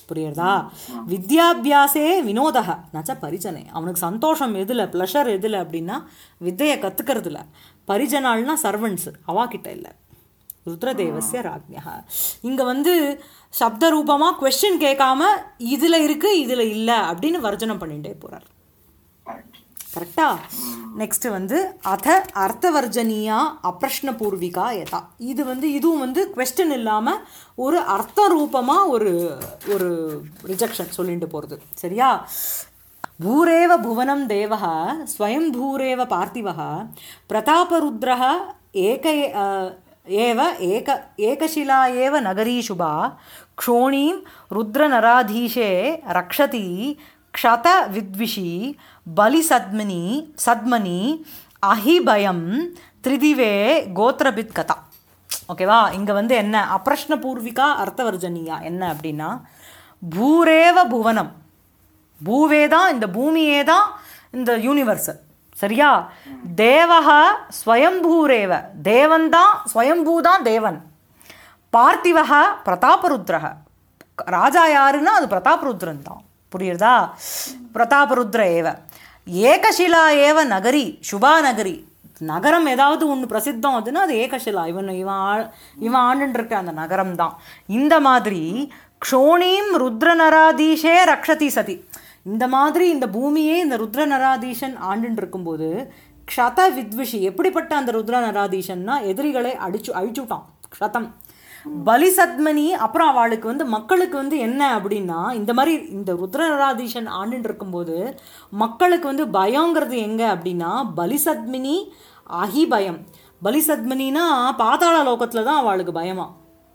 புரியுறதா வித்யாபியாசே வினோதக நச்ச பரிஜனே அவனுக்கு சந்தோஷம் எதில் ப்ளஷர் எதில் அப்படின்னா வித்தையை கற்றுக்கிறதுல பரிஜனால்னா சர்வன்ஸ் அவாக்கிட்ட இல்லை ருத்ரதேவசிய ராஜ்யா இங்கே வந்து சப்த ரூபமாக கொஸ்டின் கேட்காம இதில் இருக்குது இதில் இல்லை அப்படின்னு வர்ஜனம் பண்ணிட்டே போகிறார் கரெக்டா நெக்ஸ்ட் வந்து அத அர்த்தவர்ஜனியா அப்ரஷ்னபூர்விகா யதா இது வந்து இதுவும் வந்து கொஸ்டின் இல்லாமல் ஒரு அர்த்த ரூபமாக ஒரு ஒரு ரிஜெக்ஷன் சொல்லிட்டு போகிறது சரியா பூரேவ புவனம் தேவः ஸ்வயம்பூரேவ பார்த்திவः பிரதாபருத்ரः ஏக அஹ், ஏவ ஏக ஏகशिला एव नगरी शुभा क्षोणीं रुद्रनराधीशे रक्षति क्षतविद्विषी बलिसद्मनि सद्मनि அஹிபயம் திரிதிவே கோத்ரபித் கதா ஓகேவா இங்கே வந்து என்ன அப்ரஷ்ன பூர்விகா அர்த்தவர்ஜனியா என்ன அப்படின்னா பூரேவ புவனம் பூவே தான் இந்த பூமியே தான் இந்த யூனிவர்ஸ் சரியா தேவஹா ஸ்வயம்பூரேவ தேவன் தான் ஸ்வயம்பூ தான் தேவன் பார்த்திவஹ பிரதாபருத்ரஹ ராஜா யாருன்னா அது பிரதாபருத்ரன் தான் புரியுறதா பிரதாபருத்ர ஏவ ஏகசிலா ஏவ நகரி சுபா நகரி நகரம் ஏதாவது ஒன்று பிரசித்தம் அதுன்னா அது ஏகசிலா இவன் இவன் ஆ- இவன் ஆண்டுன்னு இருக்க அந்த நகரம் தான் இந்த மாதிரி க்ஷோணீம் ருத்ரநராதீஷே ரக்ஷதி சதி இந்த மாதிரி இந்த பூமியே இந்த ருத்ரநராதீஷன் ஆண்டுன்னு இருக்கும்போது க்ஷத வித்விஷி எப்படிப்பட்ட அந்த ருத்ரநராதீஷன்னா எதிரிகளை அடிச்சு அழிச்சுட்டான் க்ஷதம் பலிசத்மனி அப்புறம் அவளுக்கு வந்து மக்களுக்கு வந்து என்ன அப்படின்னா இந்த மாதிரி இந்த ருத்ரநராதீஷன் ஆண்டுன்னு இருக்கும்போது மக்களுக்கு வந்து பயங்கிறது எங்க அப்படின்னா பலிசத்மினி அஹிபயம் பலிசத்மினினா பாதாள லோகத்துல தான் அவளுக்கு பயமா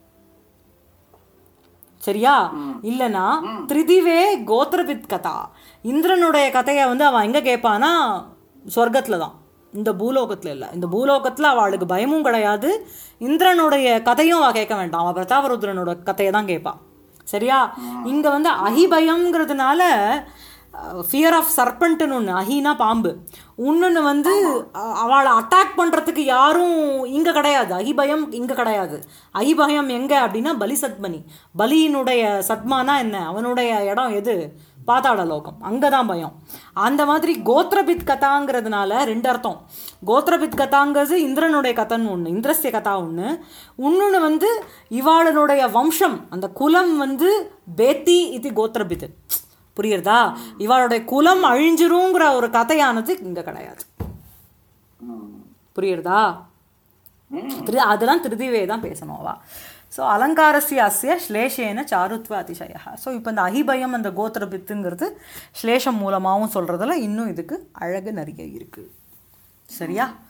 சரியா இல்லனா திரிதிவே கோத்திரபித் கதா இந்திரனுடைய கதையை வந்து அவன் எங்க கேட்பானா சொர்க்கத்துல தான் இந்த பூலோகத்துல இல்லை இந்த பூலோகத்துல அவளுக்கு பயமும் கிடையாது இந்திரனுடைய கதையும் அவள் கேட்க வேண்டாம் அவள் பிரதாபருத்ரனோட கதையை தான் கேட்பான் சரியா இங்க வந்து அஹிபயம்ங்கிறதுனால ஃபியர் ஆஃப் சர்பண்ட்னு ஒன்று அஹினா பாம்பு இன்னொன்று வந்து அ- அவளை அட்டாக் பண்ணுறதுக்கு யாரும் இங்கே கிடையாது அஹிபயம் இங்கே கிடையாது அஹிபயம் எங்கே அப்படின்னா பலி சத்மனி பலியினுடைய சத்மானா என்ன அவனுடைய இடம் எது பாதாள லோகம் அங்கே தான் பயம் அந்த மாதிரி கோத்ரபித் கதாங்கிறதுனால ரெண்டு அர்த்தம் கோத்ரபித் கதாங்கிறது இந்திரனுடைய கதைன்னு ஒன்று இந்திரஸ்ய கதா ஒன்று இன்னொன்று வந்து இவாளனுடைய வம்சம் அந்த குலம் வந்து பேத்தி இது கோத்ரபித் புரியுறதா இவளுடைய குலம் அழிஞ்சிருங்கிற ஒரு கதையானது இங்க கிடையாது புரியுறதா திரு அதெல்லாம் திருதிவே தான் பேசணும் அவா ஸோ அலங்காரஸ்ய அஸ்ய ஸ்லேஷேன சாருத்வ அதிசய ஸோ இப்போ இந்த அஹிபயம் அந்த கோத்திரபித்துங்கிறது ஸ்லேஷம் மூலமாகவும் சொல்கிறதுல இன்னும் இதுக்கு அழகு நிறைய இருக்குது சரியா